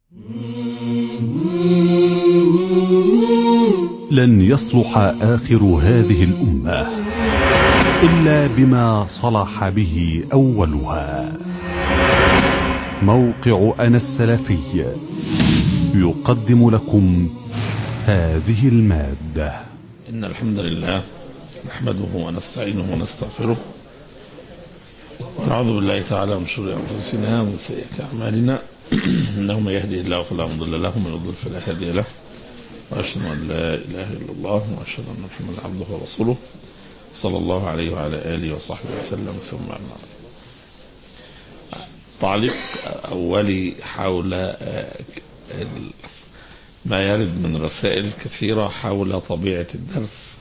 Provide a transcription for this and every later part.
لن يصلح آخر هذه الأمة إلا بما صلح به أولها موقع أنا السلفي يقدم لكم هذه المادة إن الحمد لله نحمده ونستعينه ونستغفره ونعوذ بالله تعالى من شرور أنفسنا ومن سيئات أعمالنا إنه من يهدي الله فلا مضل له ومن يضلل فلا هادي له وأشهد أن لا إله إلا الله وأشهد أن محمدا عبده ورسوله صلى الله عليه وعلى آله وصحبه وسلم ثم أما بعد. تعليق أولي حول ال- ما يرد من رسائل كثيرة حول طبيعة الدرس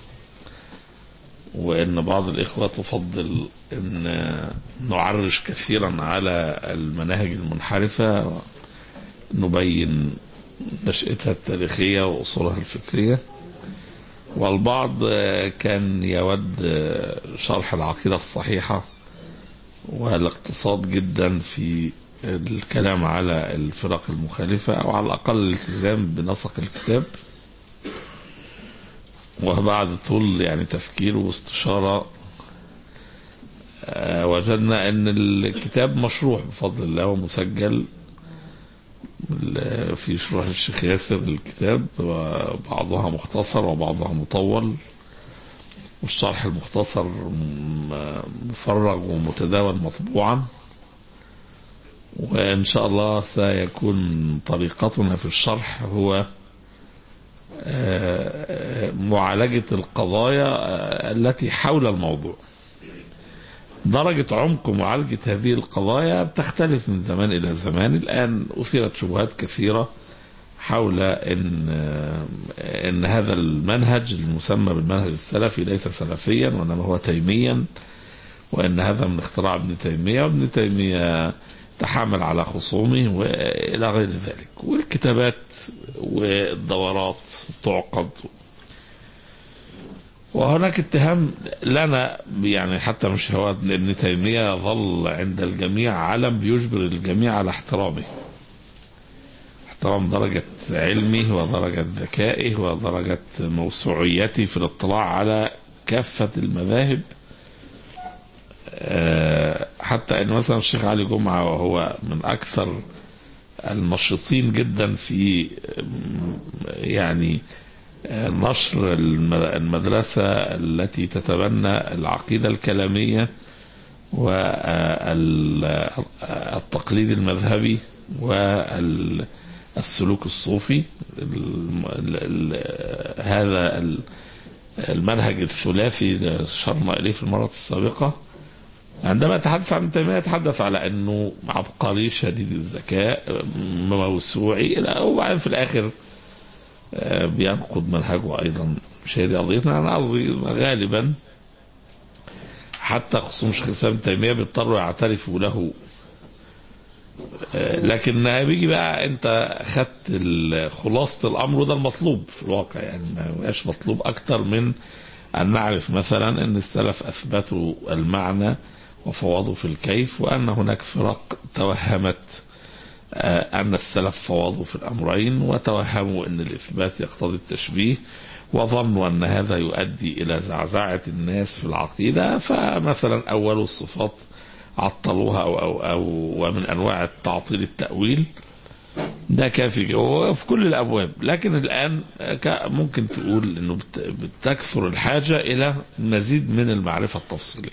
وأن بعض الإخوة تفضل أن نعرج كثيرا على المناهج المنحرفة نبين نشأتها التاريخية وأصولها الفكرية والبعض كان يود شرح العقيدة الصحيحة والاقتصاد جدا في الكلام على الفرق المخالفة أو على الأقل الالتزام بنسق الكتاب وبعد طول يعني تفكير واستشارة آه، وجدنا أن الكتاب مشروح بفضل الله ومسجل ال- في شروح الشيخ ياسر الكتاب وبعضها مختصر وبعضها مطول والشرح المختصر م- مفرغ ومتداول مطبوعا وإن شاء الله سيكون طريقتنا في الشرح هو آه، معالجة القضايا آه، التي حول الموضوع درجة عمق معالجة هذه القضايا بتختلف من زمان إلى زمان الآن أثيرت شبهات كثيرة حول إن آه، إن هذا المنهج المسمى بالمنهج السلفي ليس سلفيا وإنما هو تيميا وإن هذا من اختراع ابن تيمية وابن تيمية تحامل على خصومه وإلى غير ذلك والكتابات والدورات تعقد وهناك اتهام لنا يعني حتى مش هو ابن تيمية ظل عند الجميع علم بيجبر الجميع على احترامه احترام درجة علمه ودرجة ذكائه ودرجة موسوعيته في الاطلاع على كافة المذاهب آه، حتى ان مثلا الشيخ علي جمعه وهو من اكثر النشطين جدا في آم، يعني آه، نشر الم- المدرسه التي تتبنى العقيده الكلاميه والتقليد المذهبي والسلوك الصوفي الم- ال- ال- هذا ال- المنهج الثلاثي اللي اشرنا اليه في المره السابقه عندما يتحدث عن ابن تيميه يتحدث على انه عبقري شديد الذكاء موسوعي الى وبعدين في الاخر آه، بينقد منهجه ايضا مش هي دي قضيتنا انا قصدي غالبا حتى خصوم شيخ الاسلام ابن تيميه بيضطروا يعترفوا له آه، لكن بيجي بقى انت خدت ال- خلاصه الامر وده المطلوب في الواقع يعني ما بقاش مطلوب اكتر من أن نعرف مثلا أن السلف أثبتوا المعنى وفوضوا في الكيف وأن هناك فرق توهمت آه، أن السلف فوضوا في الأمرين وتوهموا أن الإثبات يقتضي التشبيه وظنوا أن هذا يؤدي إلى زعزعة الناس في العقيدة فمثلا أول الصفات عطلوها أو, أو, أو ومن أنواع التعطيل التأويل ده كافي هو في كل الابواب لكن الان ك- ممكن تقول انه بت- بتكثر الحاجه الى مزيد من المعرفه التفصيليه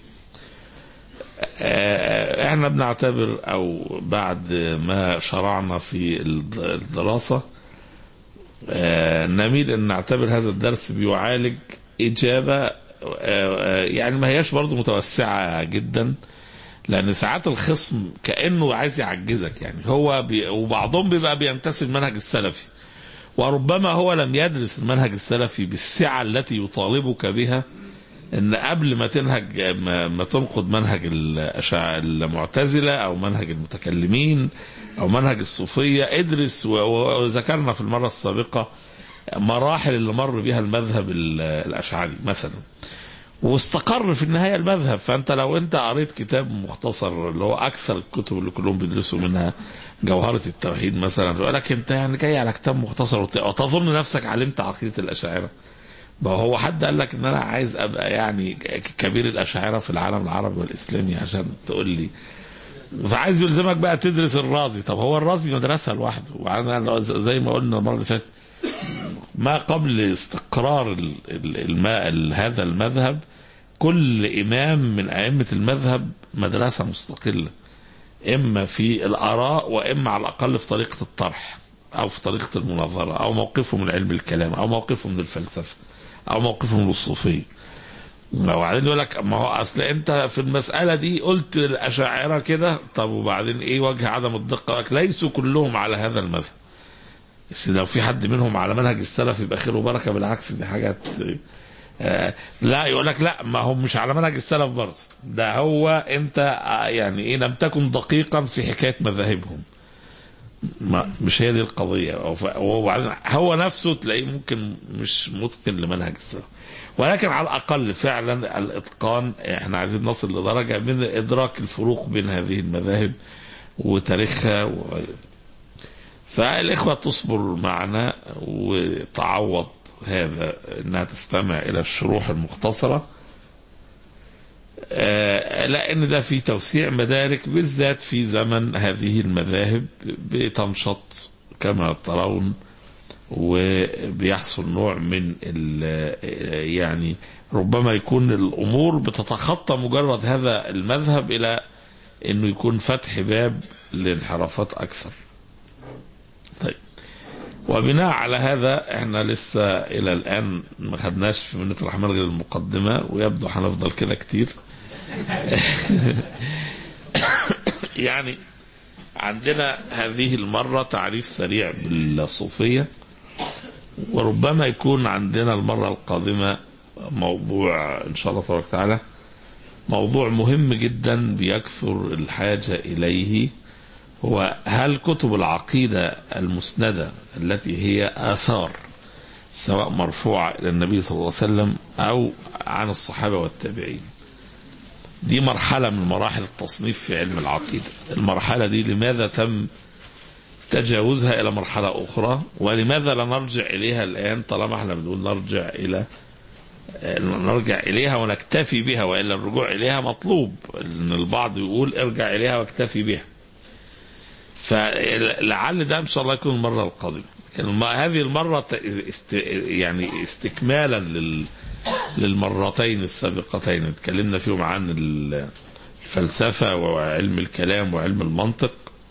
آه، احنا بنعتبر او بعد ما شرعنا في الد- الدراسه آه، نميل ان نعتبر هذا الدرس بيعالج اجابه آه، آه، يعني ما هياش برضو متوسعه جدا لان ساعات الخصم كانه عايز يعجزك يعني هو بي وبعضهم بيبقى بينتسب المنهج السلفي وربما هو لم يدرس المنهج السلفي بالسعه التي يطالبك بها ان قبل ما تنهج ما, ما تنقد منهج الأشاع- المعتزله او منهج المتكلمين او منهج الصوفيه ادرس و- و- وذكرنا في المره السابقه مراحل اللي مر بها المذهب ال- الاشعري مثلا واستقر في النهايه المذهب فانت لو انت قريت كتاب مختصر اللي هو اكثر الكتب اللي كلهم بيدرسوا منها جوهره التوحيد مثلا يقول لك انت يعني جاي على كتاب مختصر وت- وتظن نفسك علمت عقيده الاشاعره ما هو حد قال لك ان انا عايز ابقى يعني ك- كبير الاشاعره في العالم العربي والاسلامي عشان تقول لي فعايز يلزمك بقى تدرس الرازي طب هو الرازي مدرسه لوحده وانا زي ما قلنا المره اللي فاتت ما قبل استقرار ال- ال- الماء ال- هذا المذهب كل إمام من أئمة المذهب مدرسة مستقلة إما في الآراء وإما على الأقل في طريقة الطرح أو في طريقة المناظرة أو موقفه من علم الكلام أو موقفه من الفلسفة أو موقفه من الصوفية وبعدين يقول لك ما هو اصل انت في المساله دي قلت الاشاعره كده طب وبعدين ايه وجه عدم الدقه؟ يقول لك ليسوا كلهم على هذا المذهب. بس لو في حد منهم على منهج السلف يبقى خير وبركه بالعكس دي حاجات آه، لا يقول لك لا ما هو مش على منهج السلف برضه ده هو انت آه، يعني ايه لم تكن دقيقا في حكايه مذاهبهم ما مش هي دي القضيه هو ف- وبعدين هو نفسه تلاقيه ممكن مش متقن لمنهج السلف ولكن على الاقل فعلا الاتقان احنا عايزين نصل لدرجه من ادراك الفروق بين هذه المذاهب وتاريخها و... فالاخوه تصبر معنا وتعوض هذا انها تستمع الى الشروح المختصره آه، لان ده في توسيع مدارك بالذات في زمن هذه المذاهب بتنشط كما ترون وبيحصل نوع من ال- يعني ربما يكون الامور بتتخطى مجرد هذا المذهب الى انه يكون فتح باب لانحرافات اكثر. طيب وبناء على هذا احنا لسه الى الان ما خدناش في منة الرحمن غير المقدمه ويبدو هنفضل كده كتير. يعني عندنا هذه المره تعريف سريع بالصوفيه وربما يكون عندنا المره القادمه موضوع ان شاء الله تبارك وتعالى موضوع مهم جدا بيكثر الحاجه اليه هو هل كتب العقيده المسنده التي هي اثار سواء مرفوعه الى النبي صلى الله عليه وسلم او عن الصحابه والتابعين دي مرحله من مراحل التصنيف في علم العقيده المرحله دي لماذا تم تجاوزها الى مرحله اخرى ولماذا لا نرجع اليها الان طالما احنا بنقول نرجع الى نرجع اليها ونكتفي بها والا الرجوع اليها مطلوب ان البعض يقول ارجع اليها واكتفي بها فلعل ده ان شاء الله يكون المره القادمه لكن الم- هذه المره ت- است يعني استكمالا لل للمرتين السابقتين اتكلمنا فيهم عن ال- الفلسفه وعلم الكلام وعلم المنطق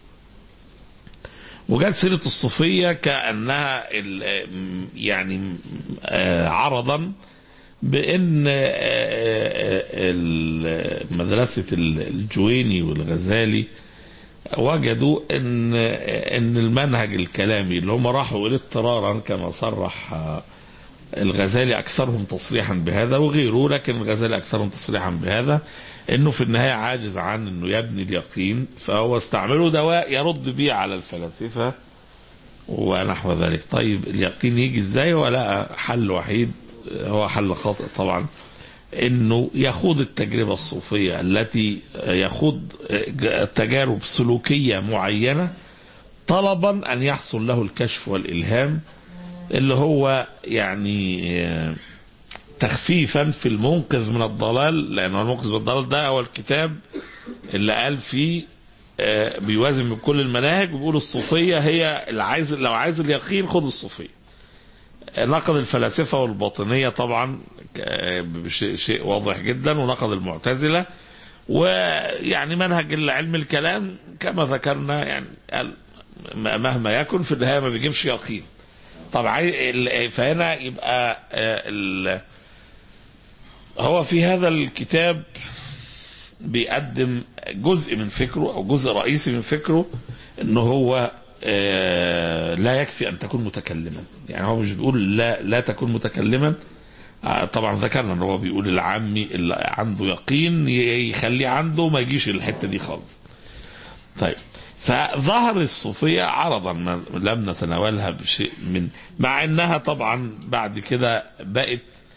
وجت سيره الصوفيه كانها ال- يعني آه، عرضا بان آه، آه، ال- مدرسه الجويني والغزالي وجدوا ان ان المنهج الكلامي اللي هم راحوا اليه اضطرارا كما صرح آه، الغزالي اكثرهم تصريحا بهذا وغيره لكن الغزالي اكثرهم تصريحا بهذا انه في النهايه عاجز عن انه يبني اليقين فهو استعمله دواء يرد به على الفلاسفه ونحو ذلك طيب اليقين يجي ازاي ولا حل وحيد هو حل خاطئ طبعا انه يخوض التجربه الصوفيه التي يخوض تجارب سلوكيه معينه طلبا ان يحصل له الكشف والالهام اللي هو يعني آه، تخفيفا في المنقذ من الضلال لأنه المنقذ من الضلال ده هو الكتاب اللي قال فيه آه، بيوازن من كل المناهج وبيقول الصوفية هي اللي عايز لو عايز اليقين خد الصوفية آه، نقد الفلاسفة والباطنية طبعا آه، بشيء شيء واضح جدا ونقد المعتزلة ويعني منهج علم الكلام كما ذكرنا يعني قال مهما يكن في النهاية ما بيجيبش يقين طب عاي- ال- فهنا يبقى آه، ال- هو في هذا الكتاب بيقدم جزء من فكره او جزء رئيسي من فكره ان هو آه، لا يكفي ان تكون متكلما يعني هو مش بيقول لا لا تكون متكلما آه، طبعا ذكرنا ان هو بيقول العامي اللي عنده يقين ي- يخليه عنده ما يجيش الحته دي خالص طيب فظهر الصوفية عرضا ما لم نتناولها بشيء من مع انها طبعا بعد كده بقت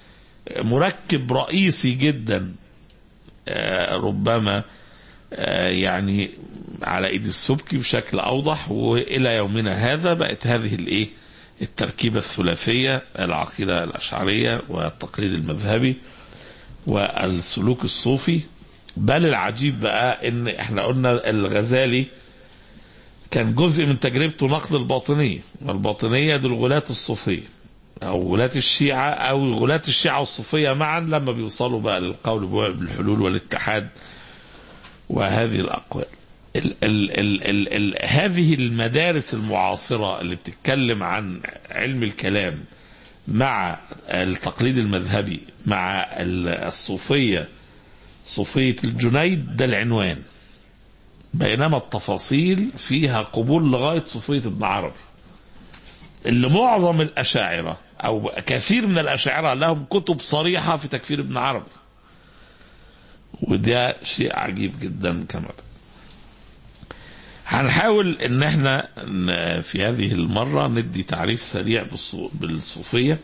مركب رئيسي جدا آه، ربما آه، يعني على ايد السبكي بشكل اوضح والى يومنا هذا بقت هذه الايه التركيبه الثلاثيه العقيده الاشعريه والتقليد المذهبي والسلوك الصوفي بل العجيب بقى ان احنا قلنا الغزالي كان جزء من تجربته نقد الباطنيه والباطنيه دول غلاة الصوفيه او غلاة الشيعه او غلاة الشيعه والصوفيه معا لما بيوصلوا بقى للقول بالحلول والاتحاد وهذه الاقوال ال ال ال ال ال هذه المدارس المعاصره اللي بتتكلم عن علم الكلام مع التقليد المذهبي مع ال- الصوفيه صوفيه الجنيد ده العنوان بينما التفاصيل فيها قبول لغايه صوفيه ابن عربي اللي معظم الاشاعره او كثير من الاشاعره لهم كتب صريحه في تكفير ابن عربي وده شيء عجيب جدا كما هنحاول ان احنا ن- في هذه المره ندي تعريف سريع بالصو- بالصوفيه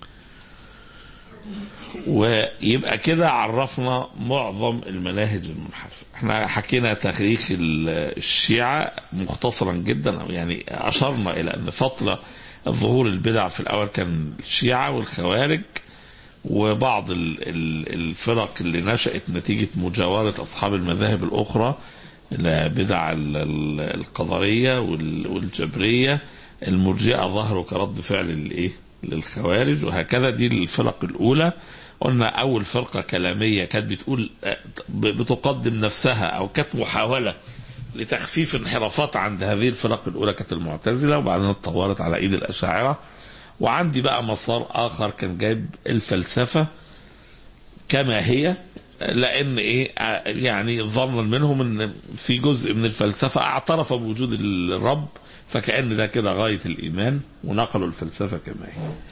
ويبقى كده عرفنا معظم المناهج المنحرفه احنا حكينا تاريخ ال- الشيعه مختصرا جدا او يعني اشرنا الى ان فتره ظهور البدع في الاول كان الشيعه والخوارج وبعض ال- ال- الفرق اللي نشأت نتيجة مجاورة أصحاب المذاهب الأخرى بدع ال- ال- القدرية وال- والجبرية المرجئة ظهروا كرد فعل للإيه؟ للخوارج وهكذا دي الفرق الأولى قلنا أول فرقة كلامية كانت بتقول ب- بتقدم نفسها أو كانت محاولة لتخفيف انحرافات عند هذه الفرق الأولى كانت المعتزلة وبعدين اتطورت على إيد الأشاعرة وعندي بقى مسار اخر كان جايب الفلسفه كما هي لان ايه ع- يعني ظنا منهم ان في جزء من الفلسفه اعترف بوجود الرب فكان ده كده غايه الايمان ونقلوا الفلسفه كما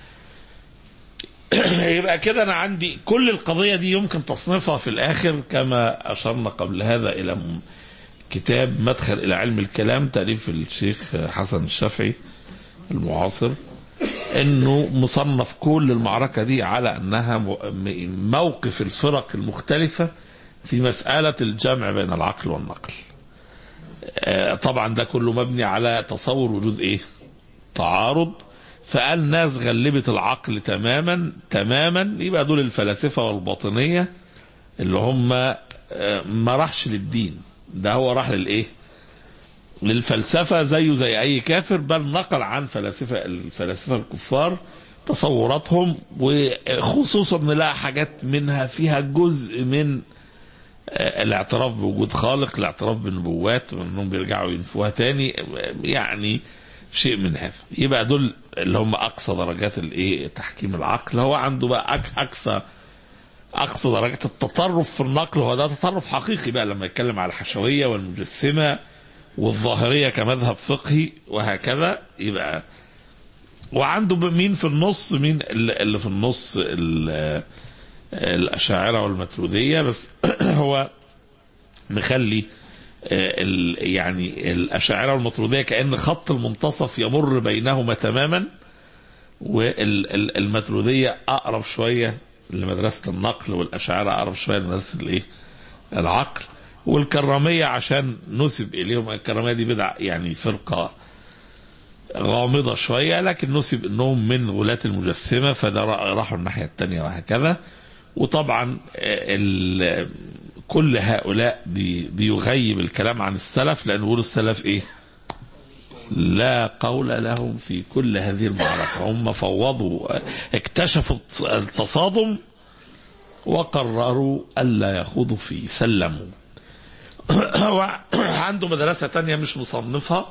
هي يبقى كده انا عندي كل القضيه دي يمكن تصنيفها في الاخر كما اشرنا قبل هذا الى م- كتاب مدخل الى علم الكلام تاليف الشيخ حسن الشافعي المعاصر انه مصنف كل المعركه دي على انها م- م- موقف الفرق المختلفه في مساله الجمع بين العقل والنقل. آه، طبعا ده كله مبني على تصور وجود ايه؟ تعارض فقال ناس غلبت العقل تماما تماما يبقى دول الفلاسفه والباطنيه اللي هم آه، ما راحش للدين ده هو راح للايه؟ للفلسفة زيه زي أي كافر بل نقل عن فلاسفة الفلاسفة الكفار تصوراتهم وخصوصا ان لها حاجات منها فيها جزء من آه، الاعتراف بوجود خالق الاعتراف بالنبوات وانهم بيرجعوا ينفوها تاني آه، يعني شيء من هذا يبقى دول اللي هم اقصى درجات الايه تحكيم العقل هو عنده بقى أك اقصى اقصى درجات التطرف في النقل هو ده تطرف حقيقي بقى لما يتكلم على الحشويه والمجسمه والظاهريه كمذهب فقهي وهكذا يبقى وعنده ب- مين في النص مين اللي اللي في النص ال- الاشاعره والماتريديه بس هو مخلي آه، ال- يعني الاشاعره والماتريديه كان خط المنتصف يمر بينهما تماما والماتريديه اقرب شويه لمدرسه النقل والاشاعره اقرب شويه لمدرسه الايه؟ العقل والكراميه عشان نسب اليهم الكراميه دي بدع يعني فرقه غامضه شويه لكن نسب انهم من غلاة المجسمه فده را- راحوا الناحيه الثانيه وهكذا وطبعا آه، ال- كل هؤلاء بي- بيغيب الكلام عن السلف لان بيقولوا السلف ايه؟ لا قول لهم في كل هذه المعركة هم فوضوا اكتشفوا التصادم وقرروا ألا يخوضوا فيه سلموا عنده مدرسة تانية مش مصنفها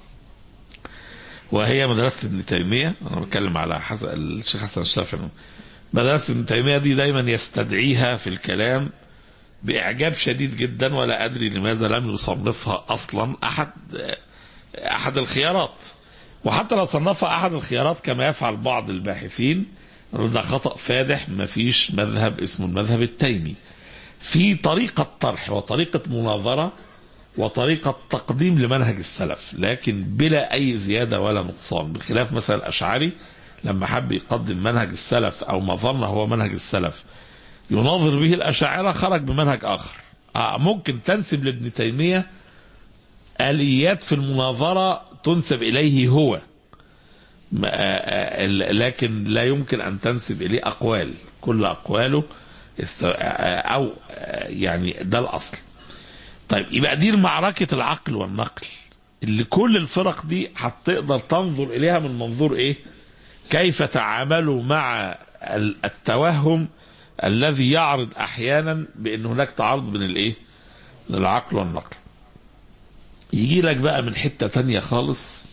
وهي مدرسة ابن تيمية أنا بتكلم على حسن الشيخ حسن الشافعي مدرسة ابن تيمية دي دايما يستدعيها في الكلام بإعجاب شديد جدا ولا أدري لماذا لم يصنفها أصلا أحد أحد الخيارات وحتى لو صنفها أحد الخيارات كما يفعل بعض الباحثين ده خطأ فادح ما فيش مذهب اسمه المذهب التيمي في طريقة طرح وطريقة مناظرة وطريقة تقديم لمنهج السلف لكن بلا أي زيادة ولا نقصان بخلاف مثلا الأشعري لما حب يقدم منهج السلف او ما ظن هو منهج السلف يناظر به الاشاعره خرج بمنهج اخر آه ممكن تنسب لابن تيميه اليات في المناظره تنسب اليه هو ما- آه، آه، لكن لا يمكن ان تنسب اليه اقوال كل اقواله است- آه، او آه، يعني ده الاصل طيب يبقى دي معركه العقل والنقل اللي كل الفرق دي هتقدر تنظر اليها من منظور ايه كيف تعاملوا مع ال- التوهم الذي يعرض احيانا بان هناك تعارض بين الايه بين العقل والنقل يجي لك بقى من حته تانية خالص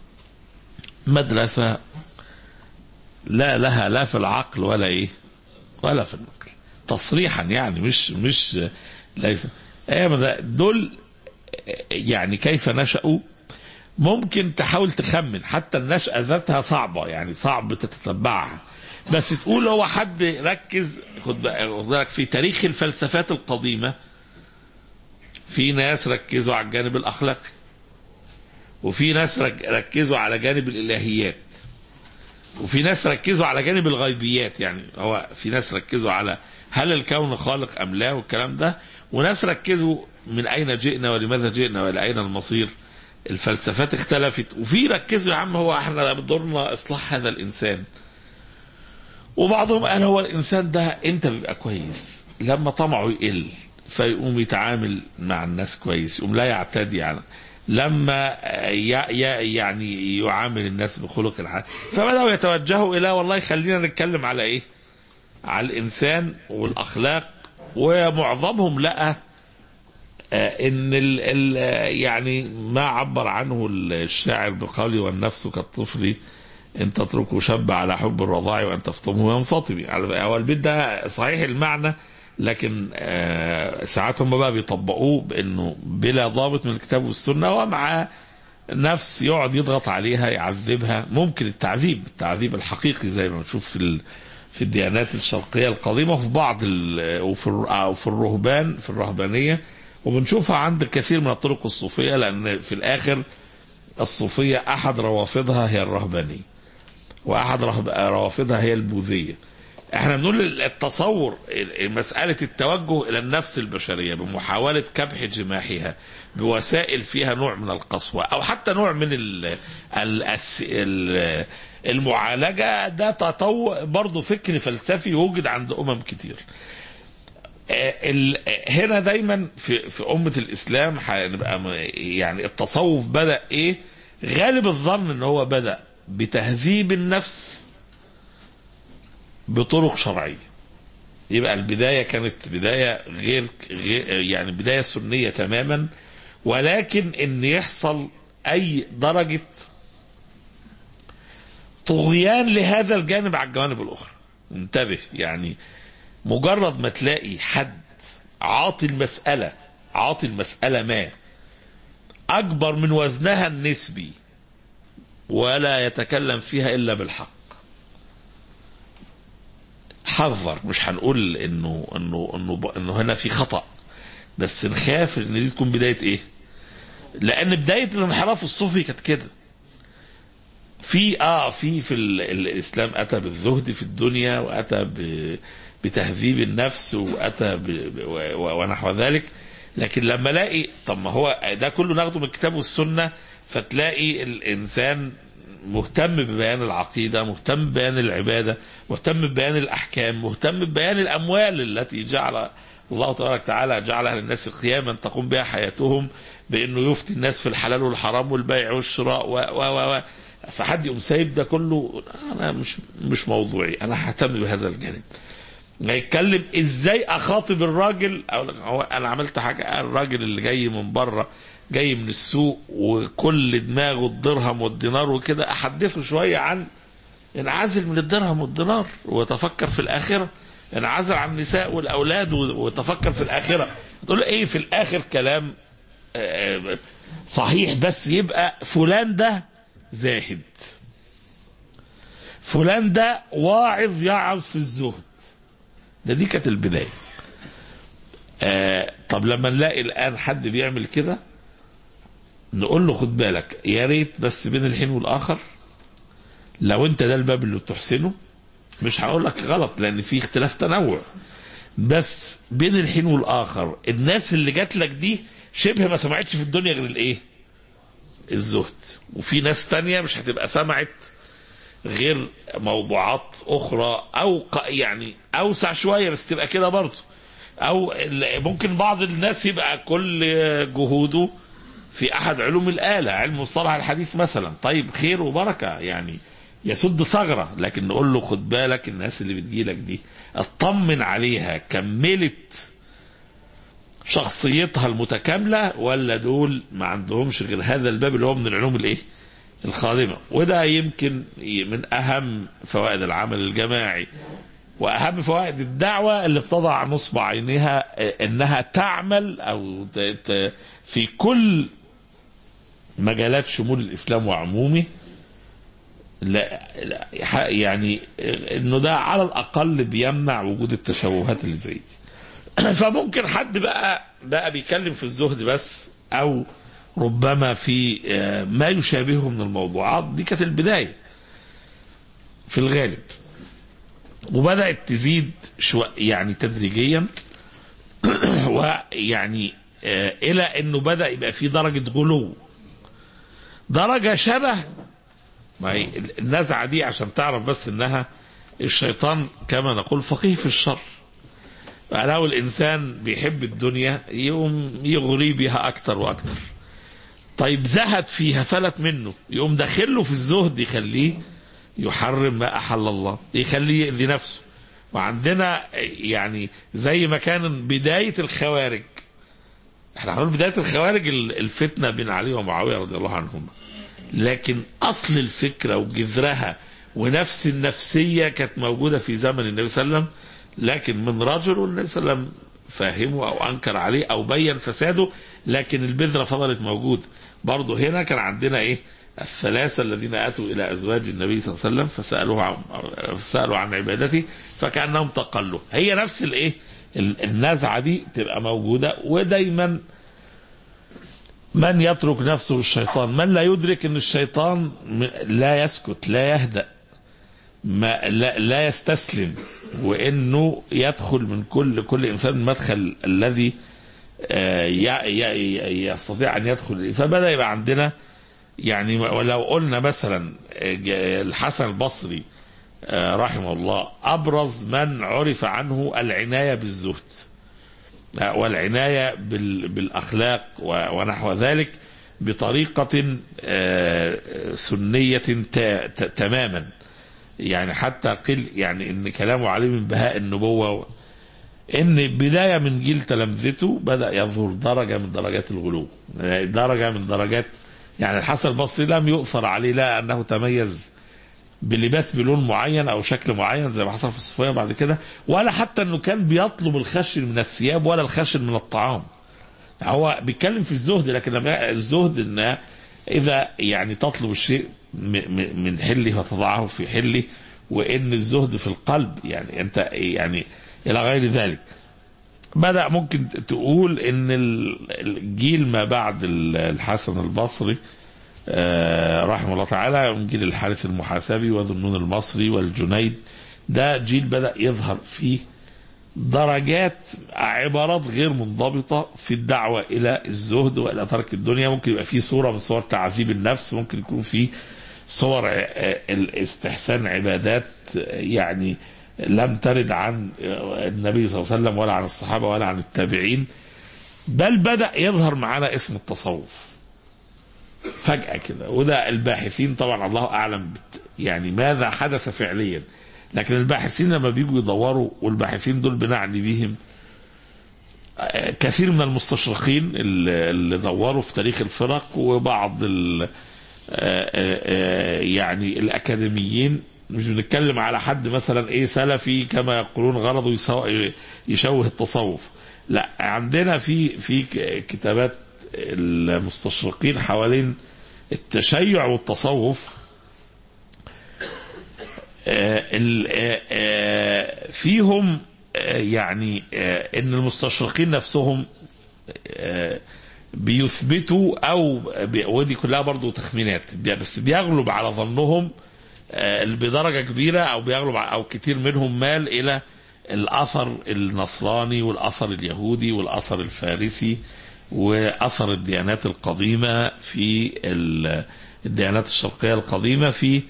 مدرسه لا لها لا في العقل ولا ايه ولا في النقل تصريحا يعني مش مش ليس ايه ده دول يعني كيف نشأوا ممكن تحاول تخمن حتى النشأة ذاتها صعبة يعني صعب تتتبعها بس تقول هو حد ركز خد بقى- خد بالك في تاريخ الفلسفات القديمة في ناس ركزوا على الجانب الأخلاقي وفي ناس رك- ركزوا على جانب الإلهيات وفي ناس ركزوا على جانب الغيبيات يعني هو في ناس ركزوا على هل الكون خالق ام لا والكلام ده وناس ركزوا من اين جئنا ولماذا جئنا والى اين المصير الفلسفات اختلفت وفي ركزوا يا عم هو احنا بدورنا اصلاح هذا الانسان وبعضهم قال هو الانسان ده انت بيبقى كويس لما طمعه يقل فيقوم يتعامل مع الناس كويس يقوم لا يعتدي على لما ي- ي- يعني يعامل الناس بخلق الحسن فبداوا يتوجهوا الى والله خلينا نتكلم على ايه على الانسان والاخلاق ومعظمهم لقى آه، ان ال ال آه، يعني ما عبر عنه الشاعر بقوله والنفس كالطفل ان تتركه شب على حب الرضاع وان تفطمه ينفطم يعني هو البيت ده صحيح المعنى لكن آه، ساعات هم بقى بيطبقوه بانه بلا ضابط من الكتاب والسنه ومع نفس يقعد يضغط عليها يعذبها ممكن التعذيب التعذيب الحقيقي زي ما نشوف في ال- في الديانات الشرقيه القديمه وفي بعض ال- وفي الر- أو في الرهبان في الرهبانيه وبنشوفها عند كثير من الطرق الصوفيه لان في الاخر الصوفيه احد روافضها هي الرهبانيه واحد رهب- روافضها هي البوذيه احنا بنقول التصور مسألة التوجه إلى النفس البشرية بمحاولة كبح جماحها بوسائل فيها نوع من القسوة أو حتى نوع من ال ال ال المعالجة ده تطور برضه فكر فلسفي وجد عند أمم كتير آه، ال- هنا دايما في في أمة الإسلام هنبقى م- يعني التصوف بدأ إيه غالب الظن إن هو بدأ بتهذيب النفس بطرق شرعيه يبقى البدايه كانت بدايه غير, غير يعني بدايه سنيه تماما ولكن ان يحصل اي درجه طغيان لهذا الجانب على الجوانب الاخرى انتبه يعني مجرد ما تلاقي حد عاطي المساله عاطي المساله ما اكبر من وزنها النسبي ولا يتكلم فيها الا بالحق حذر مش هنقول انه انه انه انه هنا في خطا بس نخاف ان دي تكون بدايه ايه؟ لان بدايه الانحراف الصوفي كانت كده. في اه في في ال- ال- الاسلام اتى بالزهد في الدنيا واتى ب- بتهذيب النفس واتى ب- ب- و- ونحو ذلك لكن لما الاقي طب ما هو ده كله ناخده من الكتاب والسنه فتلاقي الانسان مهتم ببيان العقيده، مهتم ببيان العباده، مهتم ببيان الاحكام، مهتم ببيان الاموال التي جعل الله تبارك وتعالى جعلها للناس قياما تقوم بها حياتهم بانه يفتي الناس في الحلال والحرام والبيع والشراء و و و, و فحد يقوم سايب ده كله انا مش مش موضوعي انا ههتم بهذا الجانب. هيتكلم ازاي اخاطب الراجل او هو انا عملت حاجه الراجل اللي جاي من بره جاي من السوق وكل دماغه الدرهم والدينار وكده احدثه شويه عن انعزل من الدرهم والدينار وتفكر في الاخره انعزل عن النساء والاولاد وتفكر في الاخره تقول له ايه في الاخر كلام آه، صحيح بس يبقى فلان ده زاهد فلان ده واعظ يعظ في الزهد ده دي كانت البدايه آه طب لما نلاقي الان حد بيعمل كده نقول له خد بالك يا ريت بس بين الحين والاخر لو انت ده الباب اللي بتحسنه مش هقول لك غلط لان في اختلاف تنوع بس بين الحين والاخر الناس اللي جات لك دي شبه ما سمعتش في الدنيا غير الايه الزهد وفي ناس تانية مش هتبقى سمعت غير موضوعات اخرى او ق- يعني اوسع شويه بس تبقى كده برضه او ال- ممكن بعض الناس يبقى كل جهوده في احد علوم الاله علم مصطلح الحديث مثلا طيب خير وبركه يعني يسد ثغره لكن نقول له خد بالك الناس اللي بتجيلك دي اطمن عليها كملت شخصيتها المتكامله ولا دول ما عندهمش غير هذا الباب اللي هو من العلوم الايه؟ الخادمه وده يمكن من اهم فوائد العمل الجماعي واهم فوائد الدعوه اللي بتضع نصب عينها انها تعمل او ت- ت- في كل مجالات شمول الاسلام وعمومه لا, لا ح- يعني انه ده على الاقل بيمنع وجود التشوهات اللي زي دي فممكن حد بقى بقى بيتكلم في الزهد بس او ربما في آه، ما يشابهه من الموضوعات دي كانت البدايه في الغالب وبدات تزيد شو يعني تدريجيا ويعني آه، الى انه بدا يبقى في درجه غلو درجه شبه ما هي النزعه دي عشان تعرف بس انها الشيطان كما نقول فقيه في الشر لو الانسان بيحب الدنيا يقوم يغري بها اكتر واكتر طيب زهد فيها فلت منه يقوم داخله في الزهد يخليه يحرم ما احل الله يخليه يأذي نفسه وعندنا يعني زي ما كان بداية الخوارج احنا هنقول بداية الخوارج ال- الفتنة بين علي ومعاوية رضي الله عنهما لكن اصل الفكرة وجذرها ونفس النفسية كانت موجودة في زمن النبي صلى الله عليه وسلم لكن من رجل والنبي صلى الله عليه وسلم فهمه او انكر عليه او بين فساده لكن البذرة فضلت موجودة برضه هنا كان عندنا ايه الثلاثة الذين اتوا الى ازواج النبي صلى الله عليه وسلم فسالوه عن فسالوا عن عبادته فكانهم تقلوا هي نفس الايه ال- النزعه دي تبقى موجوده ودايما من يترك نفسه الشيطان من لا يدرك ان الشيطان م- لا يسكت لا يهدأ ما لا, لا يستسلم وانه يدخل من كل كل انسان المدخل الذي آه، ي- ي- يستطيع ان يدخل إليه. فبدا يبقى عندنا يعني ولو قلنا مثلا آه، ج- الحسن البصري آه، رحمه الله ابرز من عرف عنه العنايه بالزهد آه، والعنايه بال- بالاخلاق و- ونحو ذلك بطريقه آه، سنيه تا- ت- تماما يعني حتى قل يعني ان كلامه عليه من بهاء النبوه ان بدايه من جيل تلامذته بدا يظهر درجه من درجات الغلو درجه من درجات يعني الحسن البصري لم يؤثر عليه لا انه تميز بلباس بلون معين او شكل معين زي ما حصل في الصوفيه بعد كده ولا حتى انه كان بيطلب الخشن من الثياب ولا الخشن من الطعام هو بيتكلم في الزهد لكن لما الزهد ان اذا يعني تطلب الشيء م- م- من حله وتضعه في حله وان الزهد في القلب يعني انت يعني الى غير ذلك بدا ممكن تقول ان ال- الجيل ما بعد ال- الحسن البصري آه، رحمه الله تعالى من جيل الحارث المحاسبي وذو النون المصري والجنيد ده جيل بدا يظهر فيه درجات عبارات غير منضبطة في الدعوة إلى الزهد وإلى ترك الدنيا ممكن يبقى فيه صورة من صور تعذيب النفس ممكن يكون فيه صور ع- الاستحسان عبادات يعني لم ترد عن النبي صلى الله عليه وسلم ولا عن الصحابة ولا عن التابعين بل بدأ يظهر معنا اسم التصوف فجأة كده وده الباحثين طبعا الله أعلم بت- يعني ماذا حدث فعليا لكن الباحثين لما بيجوا يدوروا والباحثين دول بنعني بيهم آه، كثير من المستشرقين اللي اللي دوروا في تاريخ الفرق وبعض ال- آه، آه، آه، يعني الأكاديميين مش بنتكلم على حد مثلا ايه سلفي كما يقولون غرضه يسو- يشوه التصوف لا عندنا في في ك- كتابات المستشرقين حوالين التشيع والتصوف آه، ال- آه، آه، فيهم آه، يعني آه، ان المستشرقين نفسهم آه، بيثبتوا او بي- ودي كلها برضو تخمينات بي- بس بيغلب على ظنهم آه، اللي بدرجه كبيره او بيغلب ع- او كتير منهم مال الى الاثر النصراني والاثر اليهودي والاثر الفارسي واثر الديانات القديمه في ال- الديانات الشرقيه القديمه في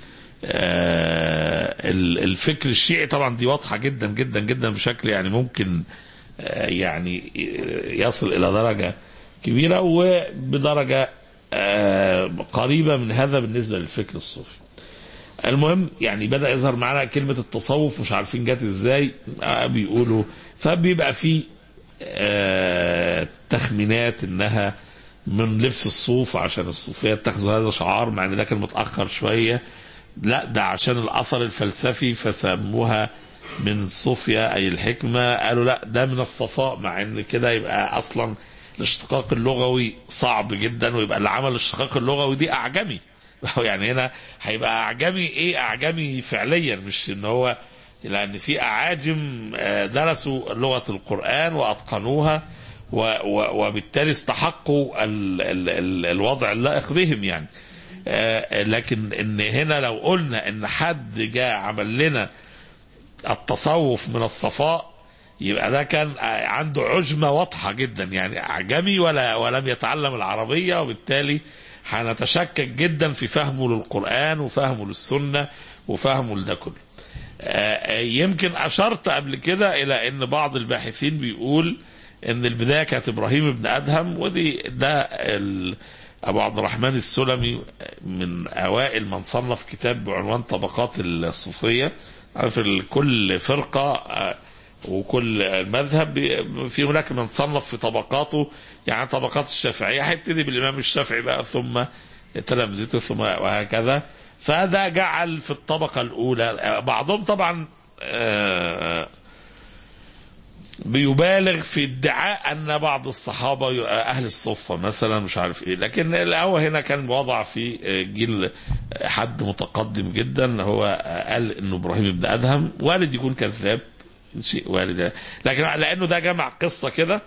آه، ال- الفكر الشيعي طبعا دي واضحه جدا جدا جدا بشكل يعني ممكن آه، يعني يصل الى درجه كبيره وبدرجه آه، قريبه من هذا بالنسبه للفكر الصوفي. المهم يعني بدا يظهر معانا كلمه التصوف مش عارفين جت ازاي آه، بيقولوا فبيبقى في آه، تخمينات انها من لبس الصوف عشان الصوفيه اتخذوا هذا شعار مع ان ده كان متاخر شويه لا ده عشان الاثر الفلسفي فسموها من صوفيا اي الحكمه قالوا لا ده من الصفاء مع ان كده يبقى اصلا الاشتقاق اللغوي صعب جدا ويبقى اللي عمل الاشتقاق اللغوي دي اعجمي يعني هنا هيبقى اعجمي ايه اعجمي فعليا مش ان هو لان في اعاجم آه، درسوا لغه القران واتقنوها و و وبالتالي استحقوا ال ال ال الوضع اللائق بهم يعني آه، لكن ان هنا لو قلنا ان حد جاء عمل لنا التصوف من الصفاء يبقى ده كان عنده عجمه واضحه جدا يعني اعجمي ولا ولم يتعلم العربيه وبالتالي هنتشكك جدا في فهمه للقران وفهمه للسنه وفهمه لده كله. آه، يمكن اشرت قبل كده الى ان بعض الباحثين بيقول ان البدايه كانت ابراهيم بن ادهم ودي ده ال- ابو عبد الرحمن السلمي من اوائل من صنف كتاب بعنوان طبقات الصوفيه عارف ال- كل فرقه آه، وكل مذهب بي- في هناك من صنف في طبقاته يعني طبقات الشافعيه هيبتدي بالامام الشافعي بقى ثم تلامذته ثم وهكذا فده جعل في الطبقه الاولى آه، بعضهم طبعا آه، بيبالغ في ادعاء ان بعض الصحابه ي- اهل الصفه مثلا مش عارف ايه لكن هو هنا كان وضع في جيل حد متقدم جدا هو قال انه ابراهيم بن ادهم والد يكون كذاب شيء والد لكن لانه ده جمع قصه كده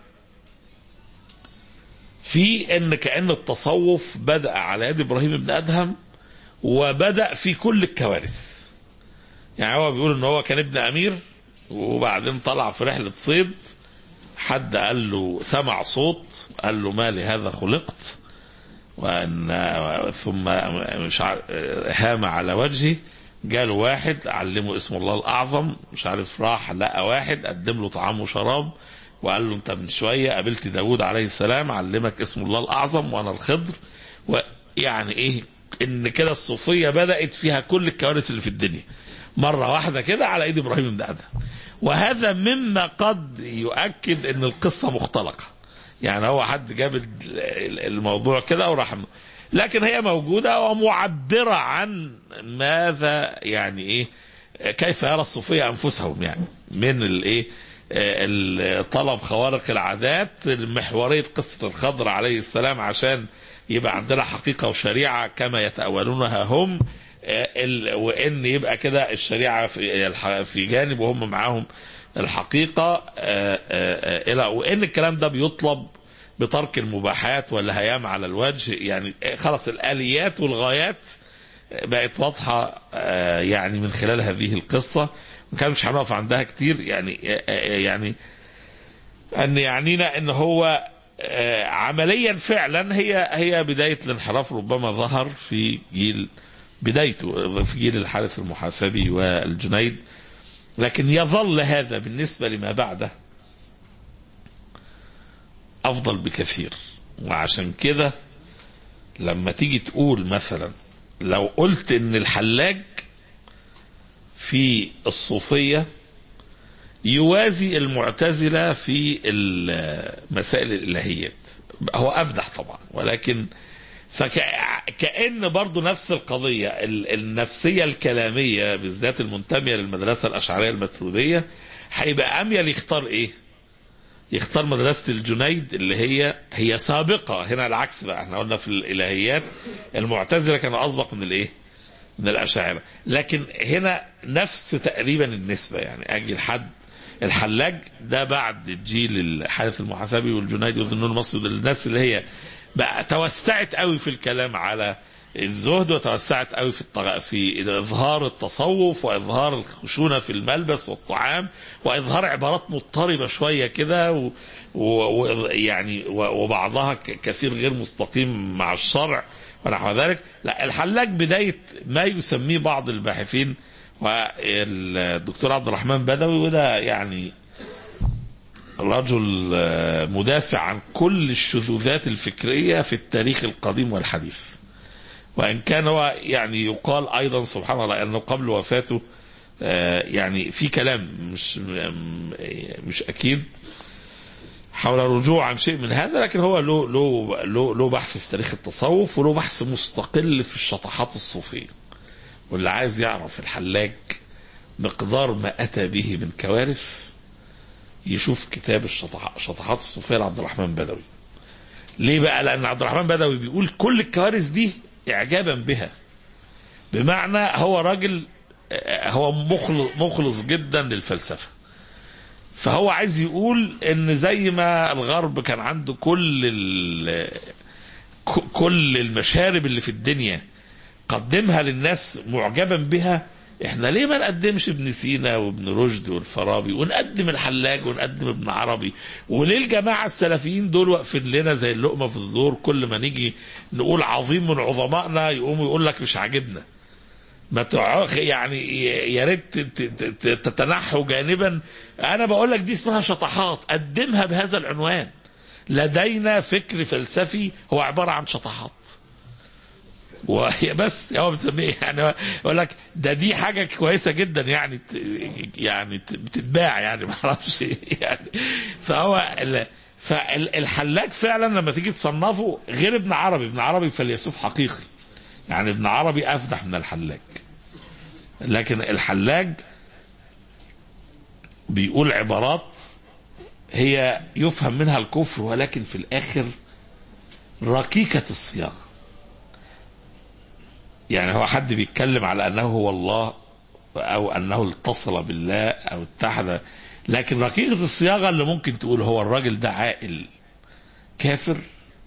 في ان كان التصوف بدا على يد ابراهيم بن ادهم وبدا في كل الكوارث يعني هو بيقول ان هو كان ابن امير وبعدين طلع في رحله صيد حد قال له سمع صوت قال له ما لهذا خلقت وان ثم مش عارف هام على وجهه جاله واحد علمه اسم الله الاعظم مش عارف راح لقى واحد قدم له طعام وشراب وقال له انت من شويه قابلت داود عليه السلام علمك اسم الله الاعظم وانا الخضر ويعني ايه ان كده الصوفيه بدات فيها كل الكوارث اللي في الدنيا مره واحده كده على ايد ابراهيم بن ادهم وهذا مما قد يؤكد ان القصه مختلقه يعني هو حد جاب ال- ال- الموضوع كده وراح لكن هي موجوده ومعبره عن ماذا يعني ايه كيف يرى الصوفيه انفسهم يعني من الايه آه، طلب خوارق العادات محوريه قصه الخضر عليه السلام عشان يبقى عندنا حقيقه وشريعه كما يتاولونها هم آه، ال- وان يبقى كده الشريعه في الح- في جانب وهم معاهم الحقيقه آه، آه، آه، الى وان الكلام ده بيطلب بترك المباحات والهيام على الوجه يعني خلاص الاليات والغايات بقت واضحه آه، يعني من خلال هذه القصه ما كانش هنقف عندها كتير يعني آه، آه، يعني ان يعنينا ان هو آه، عمليا فعلا هي هي بدايه الانحراف ربما ظهر في جيل بدايته في جيل الحارث المحاسبي والجنيد لكن يظل هذا بالنسبه لما بعده افضل بكثير وعشان كده لما تيجي تقول مثلا لو قلت ان الحلاج في الصوفيه يوازي المعتزله في مسائل الالهيات هو افدح طبعا ولكن فكأن برضو نفس القضية ال- النفسية الكلامية بالذات المنتمية للمدرسة الأشعرية المترودية هيبقى أميل يختار إيه؟ يختار مدرسة الجنيد اللي هي هي سابقة هنا العكس بقى احنا قلنا في الإلهيات المعتزلة كانوا أسبق من الإيه؟ من الأشاعرة لكن هنا نفس تقريبا النسبة يعني أجي لحد الحلاج ده بعد جيل الحارث المحاسبي والجنيدي وذنون المصري دول الناس اللي هي بقى توسعت قوي في الكلام على الزهد وتوسعت قوي في الطغ... في اظهار التصوف واظهار الخشونه في الملبس والطعام واظهار عبارات مضطربه شويه كده و... و... و... يعني و... وبعضها ك... كثير غير مستقيم مع الشرع ونحو ذلك لا الحلاج بدايه ما يسميه بعض الباحثين والدكتور عبد الرحمن بدوي وده يعني رجل آه، مدافع عن كل الشذوذات الفكريه في التاريخ القديم والحديث وان كان هو يعني يقال ايضا سبحان الله انه قبل وفاته آه، يعني في كلام مش م- مش اكيد حول الرجوع عن شيء من هذا لكن هو له له له له بحث في تاريخ التصوف وله بحث مستقل في الشطحات الصوفيه واللي عايز يعرف الحلاج مقدار ما اتى به من كوارث يشوف كتاب الشطح- الشطحات الصوفيه لعبد الرحمن بدوي ليه بقى لان عبد الرحمن بدوي بيقول كل الكوارث دي اعجابا بها بمعنى هو راجل آه، هو مخلص, مخلص جدا للفلسفه فهو عايز يقول ان زي ما الغرب كان عنده كل ال- ك- كل المشارب اللي في الدنيا قدمها للناس معجبا بها احنا ليه ما نقدمش ابن سينا وابن رشد والفارابي ونقدم الحلاج ونقدم ابن عربي وليه الجماعه السلفيين دول واقفين لنا زي اللقمه في الزور كل ما نيجي نقول عظيم من عظمائنا يقوموا يقول لك مش عاجبنا ما تع... يعني يا ريت ت- ت- ت- تتنحوا جانبا انا بقول لك دي اسمها شطحات قدمها بهذا العنوان لدينا فكر فلسفي هو عباره عن شطحات وهي بس هو بتسميه يعني يقول لك ده دي حاجه كويسه جدا يعني ت- يعني ت- بتتباع يعني ما اعرفش يعني فهو ال- فالحلاج فعلا لما تيجي تصنفه غير ابن عربي ابن عربي فيلسوف حقيقي يعني ابن عربي افدح من الحلاج لكن الحلاج بيقول عبارات هي يفهم منها الكفر ولكن في الاخر رقيقه الصياغه يعني هو حد بيتكلم على انه هو الله او انه اتصل بالله او اتحد لكن رقيقه الصياغه اللي ممكن تقول هو الراجل ده عاقل كافر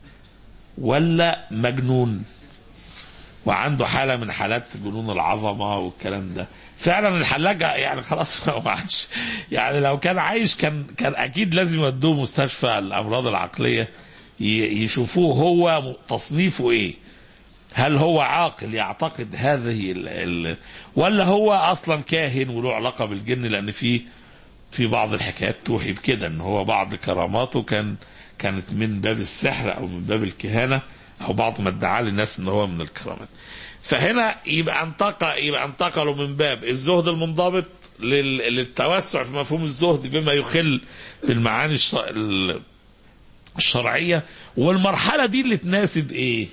ولا مجنون وعنده حاله من حالات جنون العظمه والكلام ده فعلا الحلاج يعني خلاص ما عادش يعني لو كان عايش كان كان اكيد لازم يودوه مستشفى الامراض العقليه ي- يشوفوه هو تصنيفه ايه هل هو عاقل يعتقد هذه ال ال ولا هو اصلا كاهن وله علاقه بالجن لان في في بعض الحكايات توحي بكده ان هو بعض كراماته كان كانت من باب السحر او من باب الكهانه او بعض ما ادعى للناس ان هو من الكرامات فهنا يبقى انتقل يبقى انتقلوا من باب الزهد المنضبط لل- للتوسع في مفهوم الزهد بما يخل بالمعاني الش- ال- الشرعيه والمرحله دي اللي تناسب ايه؟